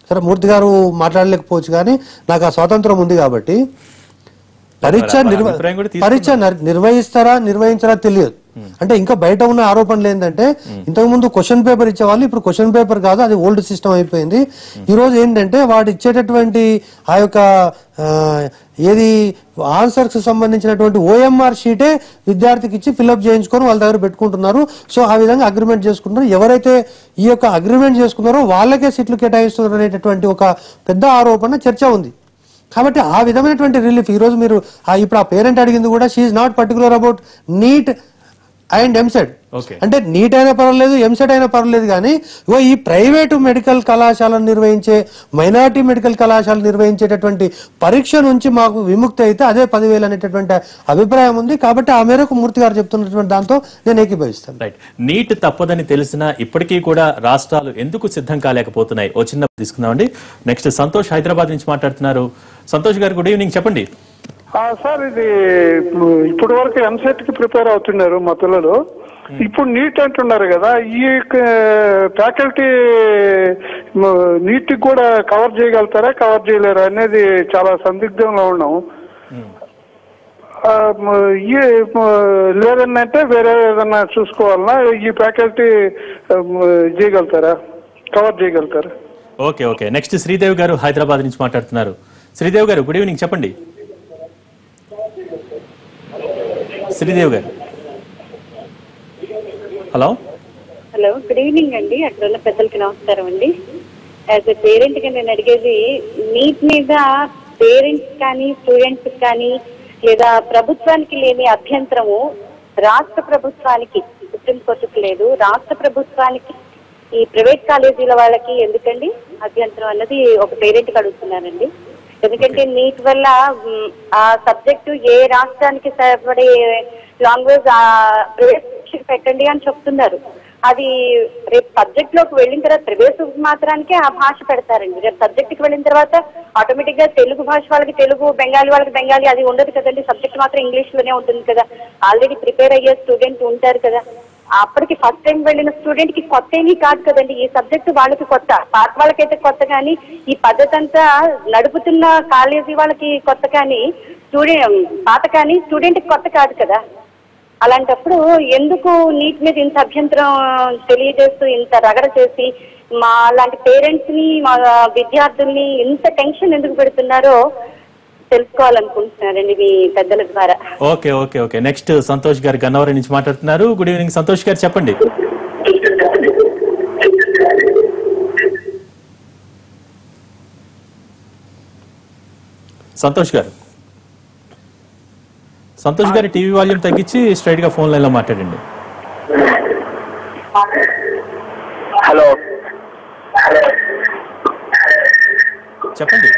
సరే మూర్తి గారు మాట్లాడలేకపోవచ్చు కానీ నాకు ఆ స్వాతంత్రం ఉంది కాబట్టి పరీక్ష వాళ్ళ నిర్వ అభిప్రాయం కూడా తీసుకున్నాం. పరీక్ష నర్- నిర్వహిస్తారా నిర్వహించారా తెలియదు అంటే ఇంకా బయట ఉన్న ఆరోపణలు ఏంటంటే ఇంతకు ముందు క్వశ్చన్ పేపర్ ఇచ్చేవాళ్ళు ఇప్పుడు క్వశ్చన్ పేపర్ కాదు అది ఓల్డ్ సిస్టమ్ అయిపోయింది ఈ రోజు ఏంటంటే వాడు ఇచ్చేటటువంటి ఆ యొక్క ఆ, ఏది ఆన్సర్స్ సంబంధించినటువంటి ఓఎంఆర్ షీటే విద్యార్థికి ఇచ్చి ఫిల్అప్ చేయించుకొని వాళ్ళ దగ్గర పెట్టుకుంటున్నారు సో ఆ విధంగా అగ్రిమెంట్ చేసుకుంటున్నారు ఎవరైతే ఈ యొక్క అగ్రిమెంట్ చేసుకున్నారో వాళ్ళకే సీట్లు కేటాయిస్తున్నారు అనేటటువంటి ఒక పెద్ద ఆరోపణ చర్చ ఉంది కాబట్టి ఆ విధమైనటువంటి రిలీఫ్ ఈ రోజు మీరు ఆ ఇప్పుడు ఆ పేరెంట్ అడిగింది కూడా she's not particular about NEET and EAMCET Okay. అంటే నీట్ అయినా పర్వాలేదు ఎంసెట్ అయినా పర్వాలేదు కానీ ఇగో ఈ ప్రైవేటు మెడికల్ కళాశాలను నిర్వహించే మైనారిటీ మెడికల్ కళాశాలలు నిర్వహించేటటువంటి పరీక్ష నుంచి మాకు విముక్తి అయితే అదే పదివేలు అనేటటువంటి అభిప్రాయం ఉంది కాబట్టి ఆ మేరకు మూర్తి గారు చెప్తున్నటువంటి దాంతో నేను ఏకీభవిస్తాను రైట్ నీట్ తప్పదని తెలిసినా ఇప్పటికీ కూడా రాష్ట్రాలు ఎందుకు సిద్ధం కాలేకపోతున్నాయి ఓ చిన్న తీసుకుందామండి నెక్స్ట్ సంతోష్ హైదరాబాద్ నుంచి మాట్లాడుతున్నారు సంతోష్ గారు గుడ్ ఈవినింగ్ చెప్పండి ఆ, సార్ ఇది ఇప్పటి వరకు ఎంసెట్ కి ప్రిపేర్ అవుతున్నారు మా పిల్లలు ఇప్పుడు నీట్ అంటున్నారు కదా ఈ ఫ్యాకల్టీ నీట్ కూడా కవర్ చేయగలుగుతారా కవర్ చేయలేరా అనేది చాలా సందిగ్ధంలో ఉన్నాం ఆ, మ- ఈ మ- లేదన్నంటే వేరే ఏదన్నా చూసుకోవాలన్నా ఈ ఫ్యాకల్టీ చేయగలుగుతారా కవర్ చేయగలుగుతారా ఓకే ఓకే నెక్స్ట్ శ్రీదేవి గారు హైదరాబాద్ నుంచి మాట్లాడుతున్నారు శ్రీదేవి గారు గుడ్ ఈవినింగ్ చెప్పండి శ్రీదేవి గారు హలో హలో గుడ్ ఈవినింగ్ అండి అక్కడ ఉన్న పెద్దలకి నమస్కారం అండి యాజ్ ఎ పేరెంట్ గా నేను అడిగేది నీట్ మీద పేరెంట్స్ కానీ స్టూడెంట్స్ కానీ లేదా ప్రభుత్వానికి లేని అభ్యంతరము రాష్ట్ర ప్రభుత్వానికి సుప్రీంకోర్టుకు లేదు రాష్ట్ర ప్రభుత్వానికి ఈ ప్రైవేట్ కాలేజీల వాళ్ళకి ఎందుకండి అభ్యంతరం అన్నది ఒక పేరెంట్ కి అడుగుతున్నానండి ఎందుకంటే నీట్ వల్ల మ్, ఆ సబ్జెక్టు ఏ రాష్ట్రానికి సరిపడే లాంగ్వేజ్ ప్రైవేట్ పెట్టండి అని చెప్తున్నారు అది రేపు సబ్జెక్ట్ లోకి వెళ్ళిన తర్వాత ప్రవేశ మాత్రానికే ఆ భాష పెడతారండి రేపు సబ్జెక్ట్ కి వెళ్ళిన తర్వాత ఆటోమేటిక్ గా తెలుగు భాష వాళ్ళకి తెలుగు బెంగాలీ వాళ్ళకి బెంగాలీ అది ఉండదు కదండి సబ్జెక్ట్ మాత్రం ఇంగ్లీష్ లోనే ఉంటుంది కదా ఆల్రెడీ ప్రిపేర్ అయ్యే స్టూడెంట్ ఉంటారు కదా అప్పటికి ఫస్ట్ టైం వెళ్ళిన స్టూడెంట్ కి కొత్త ఏమీ కాదు కదండి ఈ సబ్జెక్ట్ వాళ్ళకి కొత్త పాత వాళ్ళకైతే కొత్త కానీ ఈ పద్ధతి అంతా నడుపుతున్న కాలేజీ వాళ్ళకి కొత్త కానీ స్టూడెంట్ పాత కానీ స్టూడెంట్ కి కొత్త కాదు కదా అలాంటప్పుడు ఎందుకు నీట్ మీద ఇంత అభ్యంతరం తెలియజేస్తూ ఇంత రగడ చేసి మా లాంటి పేరెంట్స్ ని మా విద్యార్థుల్ని ఇంత టెన్షన్ ఎందుకు పెడుతున్నారో తెలుసుకోవాలనుకుంటున్నారండి మీ పెద్దల ద్వారా okay okay okay next Santosh garu Gannavaram నుంచి మాట్లాడుతున్నారు గుడ్ ఈవినింగ్ సంతోష్ గారు చెప్పండి సంతోష్ గారు సంతోష్ గారి టీవీ వాల్యూమ్ తగ్గించి స్ట్రైట్ గా ఫోన్ లైన్ లో మాట్లాడండి హలో చెప్పండి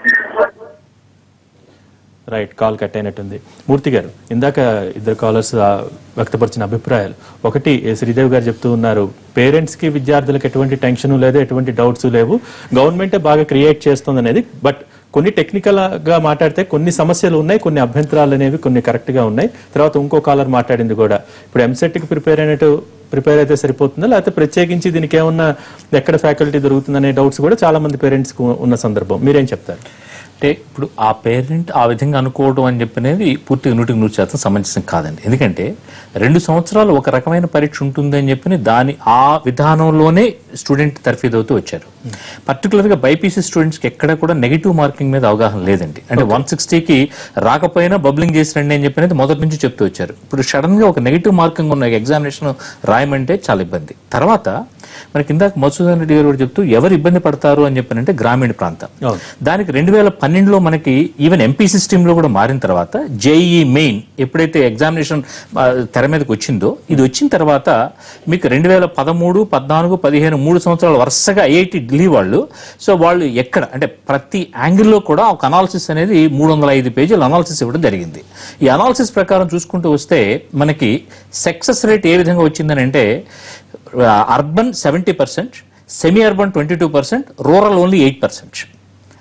రైట్ కాల్ కట్ అయినట్టుంది మూర్తి గారు ఇందాక ఇద్దరు కాలర్స్ వ్యక్తపరిచిన అభిప్రాయాలు ఒకటి ఏ శ్రీదేవి గారు చెప్తూ ఉన్నారు పేరెంట్స్ కి విద్యార్థులకు ఎటువంటి టెన్షన్ లేదు ఎటువంటి డౌట్స్ లేవు గవర్నమెంటే బాగా క్రియేట్ చేస్తుంది అనేది బట్ కొన్ని టెక్నికల్ గా మాట్లాడితే కొన్ని సమస్యలు ఉన్నాయి కొన్ని అభ్యంతరాలు అనేవి కొన్ని కరెక్ట్ గా ఉన్నాయి తర్వాత ఇంకో కాలర్ మాట్లాడింది కూడా ఇప్పుడు ఎంసెట్ కి ప్రిపేర్ అయినట్టు ప్రిపేర్ అయితే సరిపోతుందా లేకపోతే ప్రత్యేకించి దీనికి ఏమన్నా ఎక్కడ ఫ్యాకల్టీ దొరుకుతుందనే డౌట్స్ కూడా చాలా మంది పేరెంట్స్ కు ఉన్న సందర్భం మీరేం చెప్తారు అంటే ఇప్పుడు ఆ పేరెంట్ ఆ విధంగా అనుకోవడం అని చెప్పినది పూర్తిగా నూటికి నూరు శాతం సమంజసం కాదండి ఎందుకంటే రెండు సంవత్సరాలు ఒక రకమైన పరీక్ష ఉంటుంది అని చెప్పి దాని ఆ విధానంలోనే స్టూడెంట్ తర్ఫీదవుతూ వచ్చారు పర్టికులర్ గా బైపీసీ స్టూడెంట్స్ కి ఎక్కడ కూడా నెగిటివ్ మార్కింగ్ మీద అవగాహన లేదండి అంటే వన్ సిక్స్టీకి రాకపోయినా బబ్లింగ్ చేసి రండి అని చెప్పినది మొదటి నుంచి చెప్తూ వచ్చారు ఇప్పుడు సడన్ గా ఒక నెగిటివ్ మార్కింగ్ ఉన్న ఎగ్జామినేషన్ రాయమంటే చాలా ఇబ్బంది తర్వాత మనకి ఇందాక మధుసూదన్ రెడ్డి గారు కూడా చెప్తూ ఎవరు ఇబ్బంది పడతారు అని చెప్పానంటే గ్రామీణ ప్రాంతం అవును. దానికి రెండు వేల పన్నెండులో మనకి ఈవెన్ ఎంపీ సిస్టమ్ లో కూడా మారిన తర్వాత జేఈ మెయిన్ ఎప్పుడైతే ఎగ్జామినేషన్ ఆ, తెర మీదకి వచ్చిందో ఇది వచ్చిన తర్వాత మీకు రెండు వేల పదమూడు పద్నాలుగు పదిహేను మూడు సంవత్సరాల వరుసగా ఐఐటి ఢిల్లీ వాళ్ళు సో వాళ్ళు ఎక్కడ అంటే ప్రతి యాంగిల్లో కూడా ఒక అనాలిసిస్ అనేది మూడు వందల ఐదు పేజీల అనాలిసిస్ ఇవ్వడం జరిగింది ఈ అనాలిసిస్ ప్రకారం చూసుకుంటూ వస్తే మనకి సక్సెస్ రేట్ ఏ విధంగా వచ్చిందని అంటే urban seventy percent semi urban twenty two percent rural only eight percent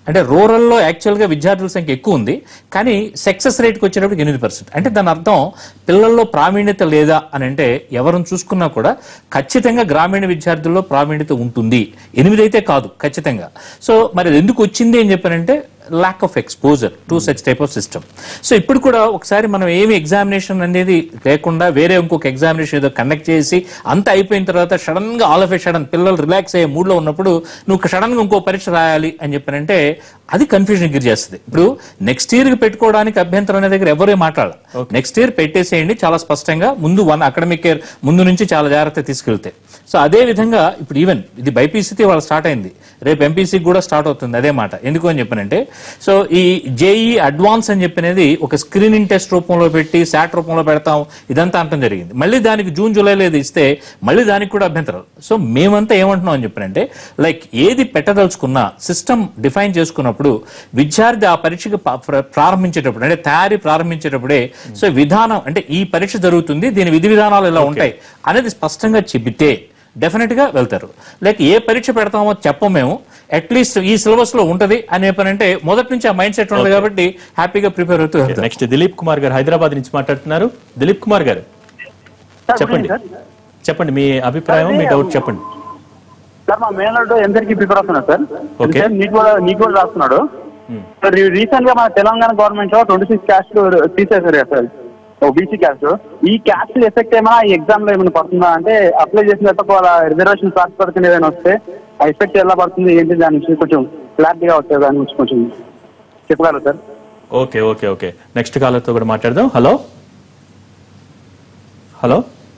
అంటే రూరల్లో యాక్చువల్గా విద్యార్థుల సంఖ్య ఎక్కువ ఉంది కానీ సక్సెస్ రేట్కి వచ్చేటప్పుడు ఎనిమిది పర్సెంట్ అంటే దాని అర్థం పిల్లల్లో ప్రావీణ్యత లేదా అని అంటే ఎవరిని చూసుకున్నా కూడా ఖచ్చితంగా గ్రామీణ విద్యార్థుల్లో ప్రావీణ్యత ఉంటుంది ఎనిమిది అయితే కాదు ఖచ్చితంగా సో మరి అది ఎందుకు వచ్చింది అని చెప్పానంటే lack of exposure to such type of system so ఇప్పుడు కూడా ఒకసారి మనం ఏమి ఎగ్జామినేషన్ అనేది లేకుండా వేరే ఇంకొక ఎగ్జామినేషన్ ఏదో కండక్ట్ చేసి అంత అయిపోయిన తర్వాత సడన్ గా ఆల్ ఆఫ్ ఏ సడన్ పిల్లలు రిలాక్స్ అయ్యే మూడ్ లో ఉన్నప్పుడు నువ్వు సడన్ గా ఇంకో పరీక్ష రాయాలి అని చెప్పానంటే అది కన్ఫ్యూజన్ గురి చేస్తుంది ఇప్పుడు నెక్స్ట్ ఇయర్ కి పెట్టుకోవడానికి అభ్యంతరం అనే దగ్గర ఎవరే మాట్లాడాలి నెక్స్ట్ ఇయర్ పెట్టేసేయండి చాలా స్పష్టంగా ముందు వన్ అకాడమిక్ ఇయర్ ముందు నుంచి చాలా జాగ్రత్త తీసుకెళ్తే సో అదే విధంగా ఇప్పుడు ఈవెన్ ఇది బైపీసీకి వాళ్ళు స్టార్ట్ అయింది రేపు ఎంపీసీకి కూడా స్టార్ట్ అవుతుంది అదే మాట ఎందుకు అని చెప్పానంటే సో ఈ జేఈ అడ్వాన్స్ అని చెప్పినది ఒక స్క్రీనింగ్ టెస్ట్ రూపంలో పెట్టి శాట్ రూపంలో పెడతాం ఇదంతా అంటం జరిగింది మళ్ళీ దానికి జూన్ జూలైలో ఇది ఇస్తే మళ్ళీ దానికి కూడా అభ్యంతరాలు సో మేమంతా ఏమంటున్నాం అని చెప్పానంటే లైక్ ఏది పెట్టదలుచుకున్నా సిస్టమ్ డిఫైన్ చేసుకున్నప్పుడు విద్యార్థి ఆ పరీక్షకు ప- ప్ర- ప్రారంభించేటప్పుడు అంటే తయారీ ప్రారంభించేటప్పుడే సో విధానం అంటే ఈ పరీక్ష జరుగుతుంది దీని విధి విధానాలు ఇలా ఉంటాయి అనేది స్పష్టంగా చెబితే డెఫినెట్ గా వెళ్తారు లైక్ ఏ పరీక్ష పెడతామో చెప్పం మేము అట్లీస్ట్ ఈ సిలబస్ లో ఉంటది అని చెప్పానంటే మొదటి నుంచి ఆ మైండ్ సెట్ ఉండదు కాబట్టి హ్యాపీగా ప్రిపేర్ అవుతూ వెళ్తారు నెక్స్ట్ దిలీప్ కుమార్ గారు హైదరాబాద్ నుంచి మాట్లాడుతున్నారు దిలీప్ కుమార్ గారు చెప్పండి చెప్పండి మీ అభిప్రాయం మీ డౌట్ చెప్పండి సార్ మా మేనల్డ్ ఎందరికి ప్రిపేర్ అవుతున్నాడు సార్ Okay. సార్ నీట్ కూడా నీట్ కూడా రాస్తున్నాడు సార్ రీసెంట్ గా మన తెలంగాణ గవర్నమెంట్ లో ట్వంటీ సిక్స్ క్యాస్ట్ తీసేశారు కదా సార్ ఓబీసీ క్యాస్ట్ ఈ క్యాస్ట్ ఎఫెక్ట్ ఏమైనా ఈ ఎగ్జామ్ లో ఏమైనా పడుతుందా అంటే అప్లై చేసిన తర్వాత వాళ్ళ రిజర్వేషన్ ప్రాస్పర్కి ఏదైనా వస్తే ఆ ఎఫెక్ట్ ఎలా పడుతుంది ఏంటి దాని నుంచి కొంచెం క్లారిటీగా వస్తుంది దాని గురించి కొంచెం చెప్పగలరు sir okay okay okay next కాలర్తో కూడా మాట్లాడదాం hello hello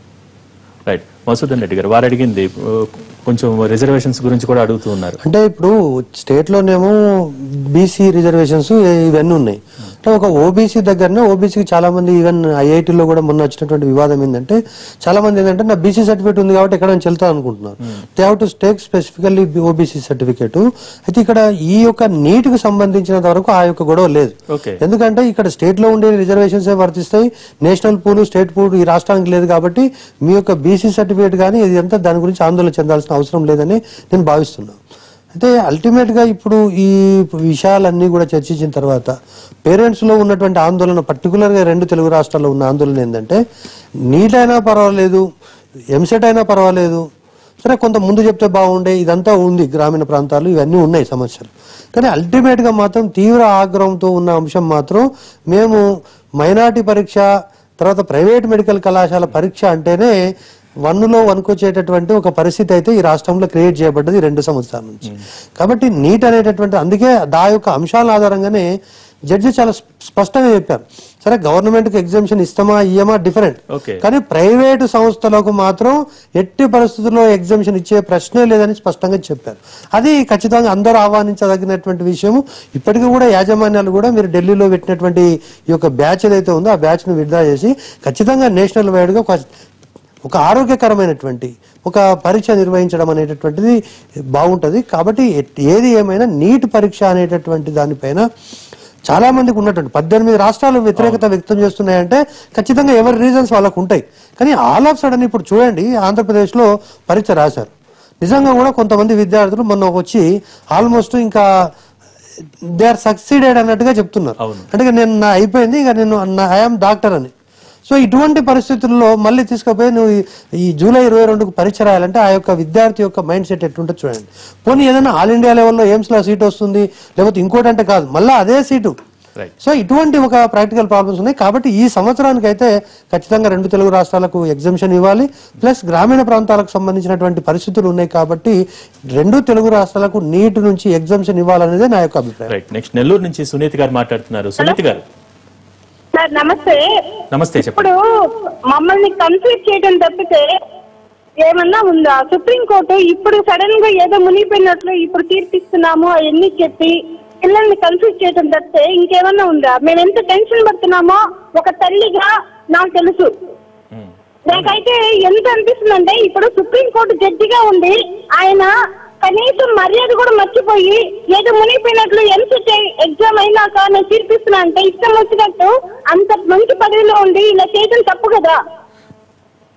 right Masudan Reddy garu వారు అడిగింది ఆ, కొంచెం రిజర్వేషన్స్ గురించి కూడా అడుగుతూ ఉన్నారు అంటే ఇప్పుడు స్టేట్ లోనేమో బీసీ రిజర్వేషన్స్ ఇవన్నీ ఉన్నాయి అంటే ఒక ఓబీసీ దగ్గరనే ఓబీసీకి చాలా మంది ఈవెన్ ఐఐటీలో కూడా మొన్న వచ్చినటువంటి వివాదం ఏంటంటే చాలా మంది ఏంటంటే నా బీసీ సర్టిఫికేట్ ఉంది కాబట్టి ఎక్కడ నుంచి వెళ్తా అనుకుంటున్నారు they have to take specifically OBC certificate అయితే ఇక్కడ ఈ యొక్క నీట్ కు సంబంధించినంత వరకు ఆ యొక్క గొడవ లేదు ఓకే ఎందుకంటే ఇక్కడ స్టేట్ లో ఉండే రిజర్వేషన్స్ వర్తిస్తాయి నేషనల్ పూల్ స్టేట్ పూల్ ఈ రాష్ట్రానికి లేదు కాబట్టి మీ యొక్క బీసీ సర్టిఫికేట్ కానీ ఇది అంతా దాని గురించి ఆందోళన చెందాల్సిన అవసరం లేదని నేను భావిస్తున్నాను అయితే అల్టిమేట్ గా ఇప్పుడు ఈ విషయాలన్నీ కూడా చర్చించిన తర్వాత పేరెంట్స్ లో ఉన్నటువంటి ఆందోళన పర్టికులర్ గా రెండు తెలుగు రాష్ట్రాల్లో ఉన్న ఆందోళన ఏంటంటే నీట్ అయినా పర్వాలేదు ఎంసెట్ అయినా పర్వాలేదు సరే కొంత ముందు చెప్తే బాగుండే ఇదంతా ఉంది గ్రామీణ ప్రాంతాలు ఇవన్నీ ఉన్నాయి సమస్యలు కానీ అల్టిమేట్ గా మాత్రం తీవ్ర ఆగ్రహంతో ఉన్న అంశం మాత్రం మేము మైనార్టీ పరీక్ష తర్వాత ప్రైవేట్ మెడికల్ కళాశాల పరీక్ష అంటేనే వన్నులో వనుకొచ్చేటటువంటి ఒక పరిస్థితి అయితే ఈ రాష్ట్రంలో క్రియేట్ చేయబడ్డది ఈ రెండు సంవత్సరాల నుంచి కాబట్టి నీట్ అనేటటువంటి అందుకే దా యొక్క అంశాల ఆధారంగానే జడ్జి చాలా స్ప- స్పష్టంగా చెప్పారు సరే గవర్నమెంట్ కి ఎగ్జామ్షన్ ఇస్తామా ఇయ్యమా డిఫరెంట్ ఓకే కానీ ప్రైవేటు సంస్థలకు మాత్రం ఎట్టి పరిస్థితుల్లో ఎగ్జామ్షన్ ఇచ్చే ప్రశ్నే లేదని స్పష్టంగా చెప్పారు అది ఖచ్చితంగా అందరూ ఆహ్వానించదగినటువంటి విషయం ఇప్పటికీ కూడా యాజమాన్యాలు కూడా మీరు ఢిల్లీలో పెట్టినటువంటి ఈ యొక్క బ్యాచ్ ఏదైతే ఉందో ఆ బ్యాచ్ ను విడుదల చేసి ఖచ్చితంగా నేషనల్ వైడ్ గా ఒక ఒక ఆరోగ్యకరమైనటువంటి ఒక పరీక్ష నిర్వహించడం అనేటటువంటిది బాగుంటది కాబట్టి ఎట్- ఏది ఏమైనా నీట్ పరీక్ష అనేటటువంటి దానిపైన చాలా మందికి ఉన్నటువంటి పద్దెనిమిది రాష్ట్రాలు వ్యతిరేకత వ్యక్తం చేస్తున్నాయంటే ఖచ్చితంగా ఎవరి రీజన్స్ వాళ్ళకు ఉంటాయి కానీ ఆల్ ఆఫ్ సడన్ ఇప్పుడు చూడండి ఆంధ్రప్రదేశ్ లో పరీక్ష రాశారు నిజంగా కూడా కొంతమంది విద్యార్థులు మొన్న వచ్చి ఆల్మోస్ట్ ఇంకా దే ఆర్ సక్సీడెడ్ అన్నట్టుగా చెప్తున్నారు అవును. అంటే ఇక నేను నా అయిపోయింది ఇక నేను ఐఎమ్ డాక్టర్ అని సో ఇటువంటి పరిస్థితుల్లో మళ్ళీ తీసుకుపోయి నువ్వు ఈ- ఈ జూలై ఇరవై రెండుకు పరీక్ష రాయాలంటే ఆ యొక్క విద్యార్థి యొక్క మైండ్ సెట్ ఎట్లుంటుందో చూడండి పోనీ ఏదైనా ఆల్ ఇండియా లెవెల్లో ఎయిమ్స్ లో సీట్ వస్తుంది లేకపోతే ఇంకోటి అంటే కాదు మళ్ళీ అదే సీటు రైట్ సో ఇటువంటి ఒక ప్రాక్టికల్ ప్రాబ్లమ్స్ ఉన్నాయి కాబట్టి ఈ సంవత్సరానికి అయితే ఖచ్చితంగా రెండు తెలుగు రాష్ట్రాలకు ఎగ్జామ్షన్ ఇవ్వాలి ప్లస్ గ్రామీణ ప్రాంతాలకు సంబంధించినటువంటి పరిస్థితులు ఉన్నాయి కాబట్టి రెండు తెలుగు రాష్ట్రాలకు నీట్ నుంచి ఎగ్జామ్షన్ ఇవ్వాలనేదే నా యొక్క అభిప్రాయం రైట్ నెక్స్ట్ నెల్లూరు నుంచి సునీత్ గారు మాట్లాడుతున్నారు సునీత్ గారు సార్ నమస్తే నమస్తే చెప్పండి ఇప్పుడు మమ్మల్ని కన్ఫ్యూజ్ చేయడం తప్పితే ఏమన్నా ఉందా సుప్రీంకోర్టు ఇప్పుడు సడన్ గా ఏదో మునిగిపోయినట్లు ఇప్పుడు తీర్పిస్తున్నాము అవన్నీ చెప్పి పిల్లల్ని కన్ఫ్యూజ్ చేయడం తప్పితే ఇంకేమన్నా ఉందా మేము ఎంత టెన్షన్ పడుతున్నామో ఒక తల్లిగా నాకు తెలుసు ఉమ్. నాకైతే ఎంత అనిపిస్తుందంటే ఇప్పుడు సుప్రీంకోర్టు జడ్జిగా ఉండి ఆయన కనీసం మర్యాద కూడా మర్చిపోయి ఏదో మునిగిపోయినట్లు ఎంసెట్ ఎగ్జామ్ అయినాక నేను తీర్పిస్తున్నా అంటే ఇష్టం వచ్చినట్టు అంత మంచి పదవిలో ఉండి ఇలా చేయడం తప్పు కదా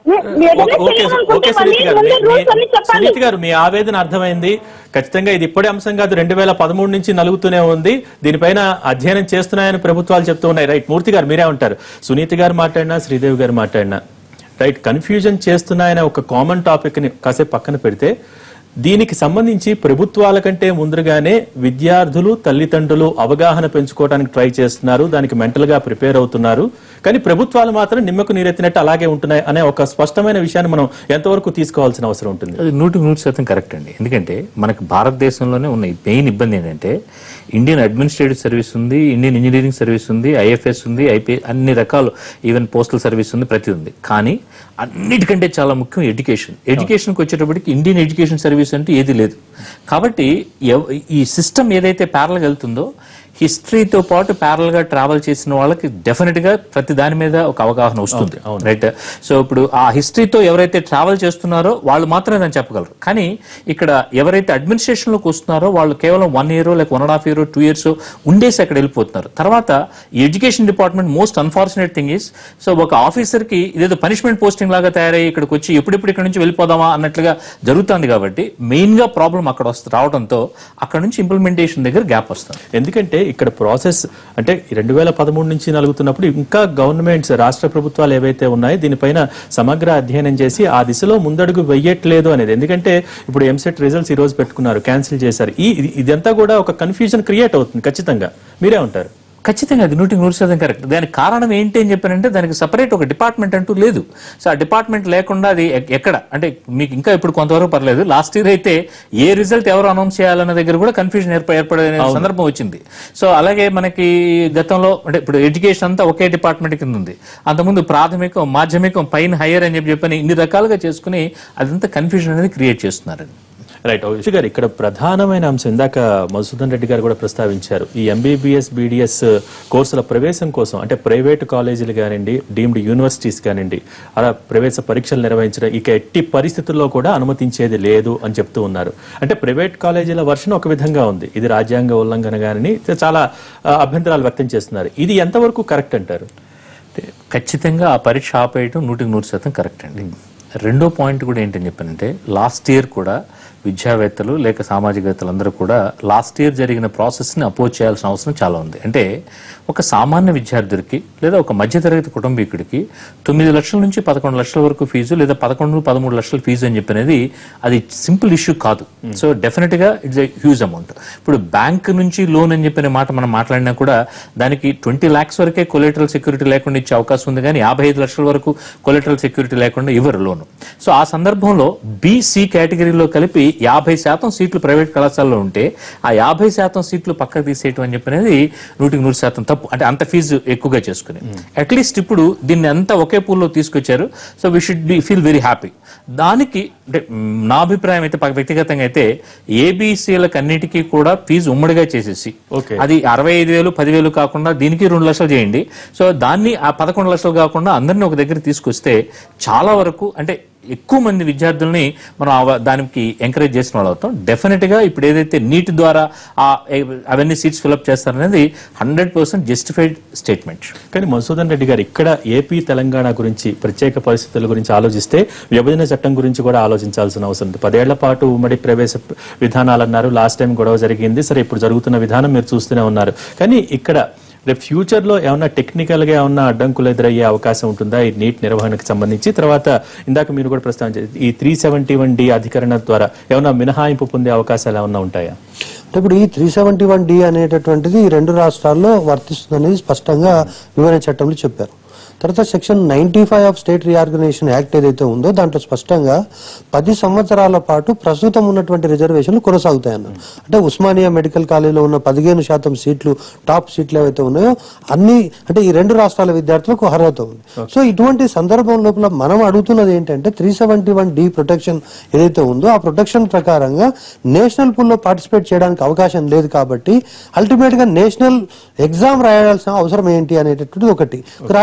మీ- మీరు ఏదైనా ఓకే- ఓకే చేయాలనుకుంటే ఓకే సునీత మళ్ళీ గారు ముందే మీ- రూల్స్ అన్ని మీ- చెప్పాలి సునీత గారు మీ ఆవేదన అర్థమైంది ఖచ్చితంగా ఇది ఇప్పుడే అంశం కాదు రెండు వేల పదమూడు నుంచి నలుగుతూనే ఉంది దీనిపైన అధ్యయనం చేస్తున్నాయని ప్రభుత్వాలు చెప్తూ ఉన్నాయి రైట్ మూర్తి గారు మీరే ఉంటారు సునీత గారు మాట్లాడినా శ్రీదేవి గారు మాట్లాడినా రైట్ కన్ఫ్యూజన్ చేస్తున్నాయనే ఒక కామన్ టాపిక్ ని కాసేపు పక్కన పెడితే దీనికి సంబంధించి ప్రభుత్వాల కంటే ముందుగానే విద్యార్థులు తల్లిదండ్రులు అవగాహన పెంచుకోవడానికి ట్రై చేస్తున్నారు దానికి మెంటల్ గా ప్రిపేర్ అవుతున్నారు కానీ ప్రభుత్వాలు మాత్రం నిమ్మకు నీరెత్తినట్టు అలాగే ఉంటున్నాయి అనే ఒక స్పష్టమైన విషయాన్ని మనం ఎంతవరకు తీసుకోవాల్సిన అవసరం ఉంటుంది అది నూటికి నూరు శాతం కరెక్ట్ అండి ఎందుకంటే మనకి భారతదేశంలోనే ఉన్న మెయిన్ ఇబ్బంది ఏంటంటే ఇండియన్ అడ్మినిస్ట్రేటివ్ సర్వీస్ ఉంది ఇండియన్ ఇంజనీరింగ్ సర్వీస్ ఉంది ఐఎఫ్ఎస్ ఉంది ఐపీ అన్ని రకాలు ఈవెన్ పోస్టల్ సర్వీస్ ఉంది ప్రతి ఉంది కానీ అన్నిటికంటే చాలా ముఖ్యం ఎడ్యుకేషన్ ఎడ్యుకేషన్కి వచ్చేటప్పటికి ఇండియన్ ఎడ్యుకేషన్ సర్వీస్ అంటే ఏది లేదు కాబట్టి ఎవ- ఈ సిస్టమ్ ఏదైతే ప్యారల్గా వెళ్తుందో హిస్టరీతో పాటు ప్యారల్ గా ట్రావెల్ చేసిన వాళ్ళకి డెఫినెట్ గా ప్రతి దాని మీద ఒక అవగాహన వస్తుంది రైట్ సో ఇప్పుడు ఆ హిస్టరీతో ఎవరైతే ట్రావెల్ చేస్తున్నారో వాళ్ళు మాత్రమే దాన్ని చెప్పగలరు కానీ ఇక్కడ ఎవరైతే అడ్మినిస్ట్రేషన్ లోకి వస్తున్నారో వాళ్ళు కేవలం వన్ ఇయర్ లేక one and half year two years ఉండేసి అక్కడ వెళ్ళిపోతున్నారు తర్వాత ఈ education department most unfortunate thing is so ఒక ఆఫీసర్ కి ఇదేదో పనిష్మెంట్ పోస్టింగ్ లాగా తయారయ్యి ఇక్కడికి వచ్చి ఎప్పుడెప్పుడు ఇక్కడ నుంచి వెళ్ళిపోదామా అన్నట్లుగా జరుగుతుంది కాబట్టి మెయిన్ గా ప్రాబ్లం అక్కడ వస్తు రావడంతో అక్కడ నుంచి ఇంప్లిమెంటేషన్ దగ్గర గ్యాప్ వస్తుంది ఎందుకంటే ఇక్కడ ప్రాసెస్ అంటే రెండు వేల పదమూడు నుంచి నలుగుతున్నప్పుడు ఇంకా గవర్నమెంట్స్ రాష్ట్ర ప్రభుత్వాలు ఏవైతే ఉన్నాయో దీనిపైన సమగ్ర అధ్యయనం చేసి ఆ దిశలో ముందడుగు వెయ్యట్లేదు అనేది ఎందుకంటే ఇప్పుడు ఎంసెట్ రిజల్ట్స్ ఈ రోజు పెట్టుకున్నారు క్యాన్సిల్ చేశారు ఈ ఇది- ఇదంతా కూడా ఒక కన్ఫ్యూజన్ క్రియేట్ అవుతుంది ఖచ్చితంగా మీరే ఉంటారు ఖచ్చితంగా అది నూటికి నూరు శాతం కరెక్ట్ దానికి కారణం ఏంటి అని చెప్పానంటే దానికి సపరేట్ ఒక డిపార్ట్మెంట్ అంటూ లేదు సో ఆ డిపార్ట్మెంట్ లేకుండా అది ఎక్- ఎక్కడ అంటే మీకు ఇంకా ఇప్పుడు కొంతవరకు పర్లేదు లాస్ట్ ఇయర్ అయితే ఏ రిజల్ట్ ఎవరు అనౌన్స్ చేయాలన్న దగ్గర కూడా కన్ఫ్యూజన్ ఏర్ప ఏర్పడే సందర్భం వచ్చింది సో అలాగే మనకి గతంలో అంటే ఇప్పుడు ఎడ్యుకేషన్ అంతా ఒకే డిపార్ట్మెంట్ కింద ఉంది అంతకుముందు ప్రాథమికం మాధ్యమికం పైన హైయర్ అని చెప్పి చెప్పని ఇన్ని రకాలుగా చేసుకుని అదంతా కన్ఫ్యూజన్ అనేది క్రియేట్ చేస్తున్నారు రైట్ ఓషి గారు ఇక్కడ ప్రధానమైన అంశం ఇందాక మధుసూదన్ రెడ్డి గారు కూడా ప్రస్తావించారు ఈ ఎంబీబీఎస్ బీడీఎస్ కోర్సుల ప్రవేశం కోసం అంటే ప్రైవేట్ కాలేజీలు కానివ్వండి డీమ్డ్ యూనివర్సిటీస్ కానివ్వండి అలా ప్రవేశ పరీక్షలు నిర్వహించడం ఇక ఎట్టి పరిస్థితుల్లో కూడా అనుమతించేది లేదు అని చెప్తూ ఉన్నారు అంటే ప్రైవేట్ కాలేజీల వర్షన్ ఒక విధంగా ఉంది ఇది రాజ్యాంగ ఉల్లంఘన కానీ చాలా ఆ, అభ్యంతరాలు వ్యక్తం చేస్తున్నారు ఇది ఎంతవరకు కరెక్ట్ అంటారు అంటే ఖచ్చితంగా ఆ పరీక్ష ఆపేయటం నూటికి నూరు శాతం కరెక్ట్ అండి రెండో పాయింట్ కూడా ఏంటని చెప్పానంటే లాస్ట్ ఇయర్ కూడా విద్యావేత్తలు లేక సామాజికవేత్తలు అందరూ కూడా లాస్ట్ ఇయర్ జరిగిన ప్రాసెస్ని అపోజ్ చేయాల్సిన అవసరం చాలా ఉంది అంటే ఒక సామాన్య విద్యార్థుడికి లేదా ఒక మధ్యతరగతి కుటుంబీకుడికి తొమ్మిది లక్షల నుంచి పదకొండు లక్షల వరకు ఫీజు లేదా పదకొండు పదమూడు లక్షల ఫీజు అని చెప్పినది అది సింపుల్ ఇష్యూ కాదు సో డెఫినెట్ గా ఇట్స్ హ్యూజ్ అమౌంట్ ఇప్పుడు బ్యాంక్ నుంచి లోన్ అని చెప్పిన మాట మనం మాట్లాడినా కూడా దానికి ట్వంటీ లాక్స్ వరకే కొలెటరల్ సెక్యూరిటీ లేకుండా ఇచ్చే అవకాశం ఉంది కానీ యాభై ఐదు లక్షల వరకు కొలెటరల్ సెక్యూరిటీ లేకుండా ఇవ్వరు లోన్ సో ఆ సందర్భంలో బీసీ కేటగిరీలో కలిపి యాభై శాతం సీట్లు ప్రైవేట్ కళాశాలలో ఉంటే ఆ యాభై శాతం సీట్లు పక్కకు తీసేయటం అని చెప్పినది నూటికి నూరు శాతం తప్పు అంటే అంత ఫీజు ఎక్కువగా చేసుకుని అట్లీస్ట్ ఇప్పుడు దీన్ని అంతా ఒకే పూల్లో తీసుకొచ్చారు so we should be feel very happy దానికి అంటే మ్, నా అభిప్రాయం అయితే ప- వ్యక్తిగతంగా అయితే ఏబీసీలకు అన్నిటికీ కూడా ఫీజు ఉమ్మడిగా చేసేసి Okay. అది అరవై ఐదు వేలు పదివేలు కాకుండా దీనికి రెండు లక్షలు చేయండి సో దాన్ని ఆ పదకొండు లక్షలు కాకుండా అందరినీ ఒక దగ్గర తీసుకొస్తే చాలా వరకు అంటే ఎక్కువ మంది విద్యార్థుల్ని మనం అవ- దానికి ఎంకరేజ్ చేసిన వాళ్ళు అవుతాం డెఫినెట్ గా ఇప్పుడు ఏదైతే నీట్ ద్వారా ఆ ఏ- అవన్నీ సీట్స్ ఫిల్అప్ చేస్తారనేది హండ్రెడ్ పర్సెంట్ జస్టిఫైడ్ స్టేట్మెంట్ కానీ మధుసూదన్ రెడ్డి గారు ఇక్కడ ఏపీ తెలంగాణ గురించి ప్రత్యేక పరిస్థితుల గురించి ఆలోచిస్తే విభజన చట్టం గురించి కూడా ఆలోచించాల్సిన అవసరం ఉంది పదేళ్ల పాటు ఉమ్మడి ప్రవేశ విధానాలు అన్నారు లాస్ట్ టైం గొడవ జరిగింది సరే ఇప్పుడు జరుగుతున్న విధానం మీరు చూస్తూనే ఉన్నారు కానీ ఇక్కడ రేపు ఫ్యూచర్ లో ఏమన్నా టెక్నికల్ గా ఏమన్నా అడ్డంకులు ఎదురయ్యే అవకాశం ఉంటుందా ఈ నీట్ నిర్వహణకు సంబంధించి తర్వాత ఇందాక మీరు కూడా ప్రస్తావించారు ఈ త్రీ సెవెంటీ వన్ డి అధికరణ ద్వారా ఏమన్నా మినహాయింపు పొందే అవకాశాలు ఏమన్నా ఉంటాయా అంటే ఇప్పుడు ఈ త్రీ సెవెంటీ వన్ డి అనేటటువంటిది ఈ రెండు రాష్ట్రాల్లో వర్తిస్తుందనేది స్పష్టంగా వివరణ చట్టంలో చెప్పారు తర్వాత section ninety five of state reorganisation act ఏదైతే ఉందో దాంట్లో స్పష్టంగా పది సంవత్సరాల పాటు ప్రస్తుతం ఉన్నటువంటి రిజర్వేషన్లు కొనసాగుతాయన్నారు అంటే ఉస్మానియా మెడికల్ కాలేజీలో ఉన్న పదిహేను శాతం సీట్లు టాప్ సీట్లు ఏవైతే ఉన్నాయో అన్ని అంటే ఈ రెండు రాష్ట్రాల విద్యార్థులకు అర్హత ఉంది సో ఇటువంటి సందర్భం లోపల మనం అడుగుతున్నది ఏంటంటే three seventy one D protection ఏదైతే ఉందో ఆ ప్రొటెక్షన్ ప్రకారంగా నేషనల్ పూల్ లో పార్టిసిపేట్ చేయడానికి అవకాశం లేదు కాబట్టి అల్టిమేట్ గా నేషనల్ ఎగ్జామ్ రాయాల్సిన అవసరం ఏంటి అనేటటువంటిది ఒకటి గ్రామీణ ప్రాంత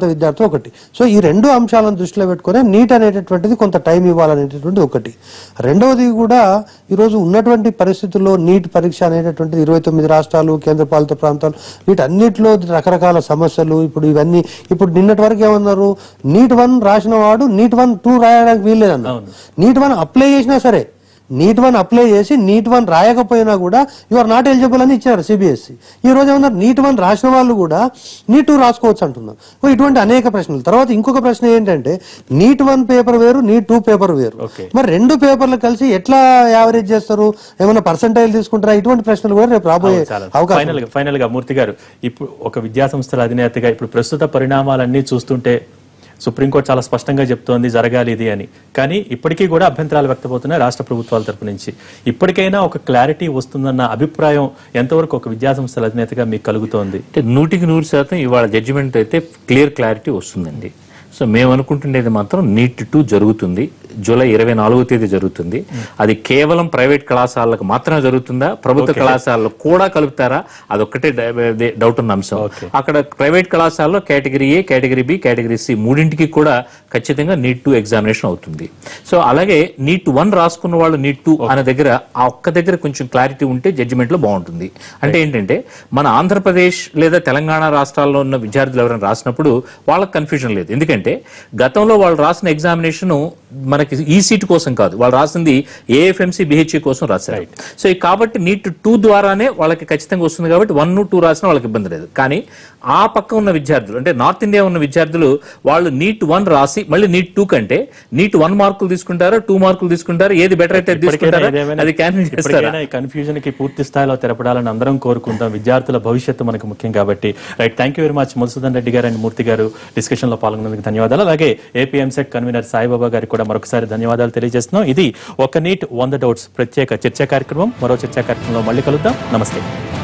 ప్రాంత విద్యార్థులు ఒకటి సో ఈ రెండు అంశాలను దృష్టిలో పెట్టుకుని నీట్ అనేటటువంటిది కొంత టైం ఇవ్వాలనేటటువంటి ఒకటి రెండవది కూడా ఈరోజు ఉన్నటువంటి పరిస్థితుల్లో నీట్ పరీక్ష అనేటటువంటిది ఇరవై తొమ్మిది రాష్ట్రాలు కేంద్రపాలిత ప్రాంతాలు వీటన్నిటిలో రకరకాల సమస్యలు ఇప్పుడు ఇవన్నీ ఇప్పుడు నిన్నటి వరకు ఏమన్నారు నీట్ వన్ రాసిన వాడు నీట్ వన్ టూ రాయడానికి వీల్లేదన్నారు నీట్ వన్ అప్లై చేసినా సరే నీట్ వన్ అప్లై చేసి నీట్ వన్ రాయకపోయినా కూడా యు ఆర్ నాట్ ఎలిజిబుల్ అని ఇచ్చారు సిబిఎస్ఈ ఈ రోజు ఏమన్నారు నీట్ వన్ రాసిన వాళ్ళు కూడా నీట్ టూ రాసుకోవచ్చు అంటున్నారు ఓ ఇటువంటి అనేక ప్రశ్నలు తర్వాత ఇంకొక ప్రశ్న ఏంటంటే నీట్ వన్ పేపర్ వేరు నీట్ టూ పేపర్ వేరు Okay. మరి రెండు పేపర్లు కలిసి ఎట్లా యావరేజ్ చేస్తారు ఏమైనా పర్సంటైల్ తీసుకుంటారా ఇటువంటి ప్రశ్నలు కూడా రేపు రాబోయే అవకాశం ఫైనల్ గా ఫైనల్ గా మూర్తి గారు ఇప్పుడు ఒక విద్యా సంస్థల అధినేతగా ఇప్పుడు ప్రస్తుత పరిణామాలన్నీ చూస్తుంటే సుప్రీంకోర్టు చాలా స్పష్టంగా చెప్తోంది జరగాలి ఇది అని కానీ ఇప్పటికీ కూడా అభ్యంతరాలు వ్యక్తమవుతున్నాయి రాష్ట్ర ప్రభుత్వాల తరపు నుంచి ఇప్పటికైనా ఒక క్లారిటీ వస్తుందన్న అభిప్రాయం ఎంతవరకు ఒక విద్యా సంస్థల అధినేతగా మీకు కలుగుతోంది అంటే నూటికి నూరు శాతం ఇవాళ జడ్జిమెంట్ అయితే క్లియర్ క్లారిటీ వస్తుందండి సో మేము అనుకుంటుండేది మాత్రం నీట్ టూ జరుగుతుంది జూలై ఇరవై నాలుగో తేదీ జరుగుతుంది అది కేవలం ప్రైవేట్ కళాశాలకు మాత్రమే జరుగుతుందా ప్రభుత్వ కళాశాలలో కూడా కలుపుతారా అదొక్కటే డ- డౌట్ ఉన్న అంశం అక్కడ ప్రైవేట్ కళాశాలలో category A category B category C మూడింటికి కూడా ఖచ్చితంగా నీట్ టూ ఎగ్జామినేషన్ అవుతుంది సో అలాగే నీట్ వన్ రాసుకున్న వాళ్ళు నీట్ టూ అనే దగ్గర ఆ ఒక్క దగ్గర కొంచెం క్లారిటీ ఉంటే జడ్జిమెంట్ లో బాగుంటుంది అంటే ఏంటంటే మన ఆంధ్రప్రదేశ్ లేదా తెలంగాణ రాష్ట్రాల్లో ఉన్న విద్యార్థులు ఎవరైనా రాసినప్పుడు వాళ్ళకి కన్ఫ్యూజన్ లేదు ఎందుకంటే గతంలో వాళ్ళు రాసిన ఎగ్జామినేషన్ మనకి ఈ సీట్ కోసం కాదు వాళ్ళు రాసింది ఏఎఫ్ఎంసీ బిహెచ్ఈ కోసం రాశారు సో ఈ కాబట్టి నీట్ టూ ద్వారానే వాళ్ళకి ఖచ్చితంగా వస్తుంది కాబట్టి వన్ టూ రాసిన వాళ్ళకి ఇబ్బంది లేదు కానీ ఆ పక్క ఉన్న విద్యార్థులు అంటే నార్త్ ఇండియా ఉన్న విద్యార్థులు వాళ్ళు నీట్ వన్ రాసి మళ్ళీ నీట్ టూ కంటే నీట్ వన్ మార్కులు తీసుకుంటారా టూ మార్కులు తీసుకుంటారా ఏది బెటర్ అయితే అది ఇప్పటికైనా తీసుకుంటారా ఏదేమైనా- అది క్యాన్సిల్ చేస్తారా ఇప్పటికైనా ఈ కన్ఫ్యూజన్ కి పూర్తి స్థాయిలో తెరపడాలని అందరం కోరుకుంటాం విద్యార్థుల భవిష్యత్తు మనకు ముఖ్యం కాబట్టి right thank you very much Madhusudan Reddy garu and మూర్తి గారు డిస్కషన్ లో పాల్గొన్నందుకు ధన్యవాదాలు అలాగే ఏపీ ఎంసెట్ కన్వీనర్ సాయిబాబా గారికి కూడా మరొకసారి ధన్యవాదాలు తెలియజేస్తున్నాం ఇది ఒక నీట్ వంద డౌట్స్ ప్రత్యేక చర్చా కార్యక్రమం మరో చర్చా కార్యక్రమంలో మళ్ళీ కలుద్దాం నమస్తే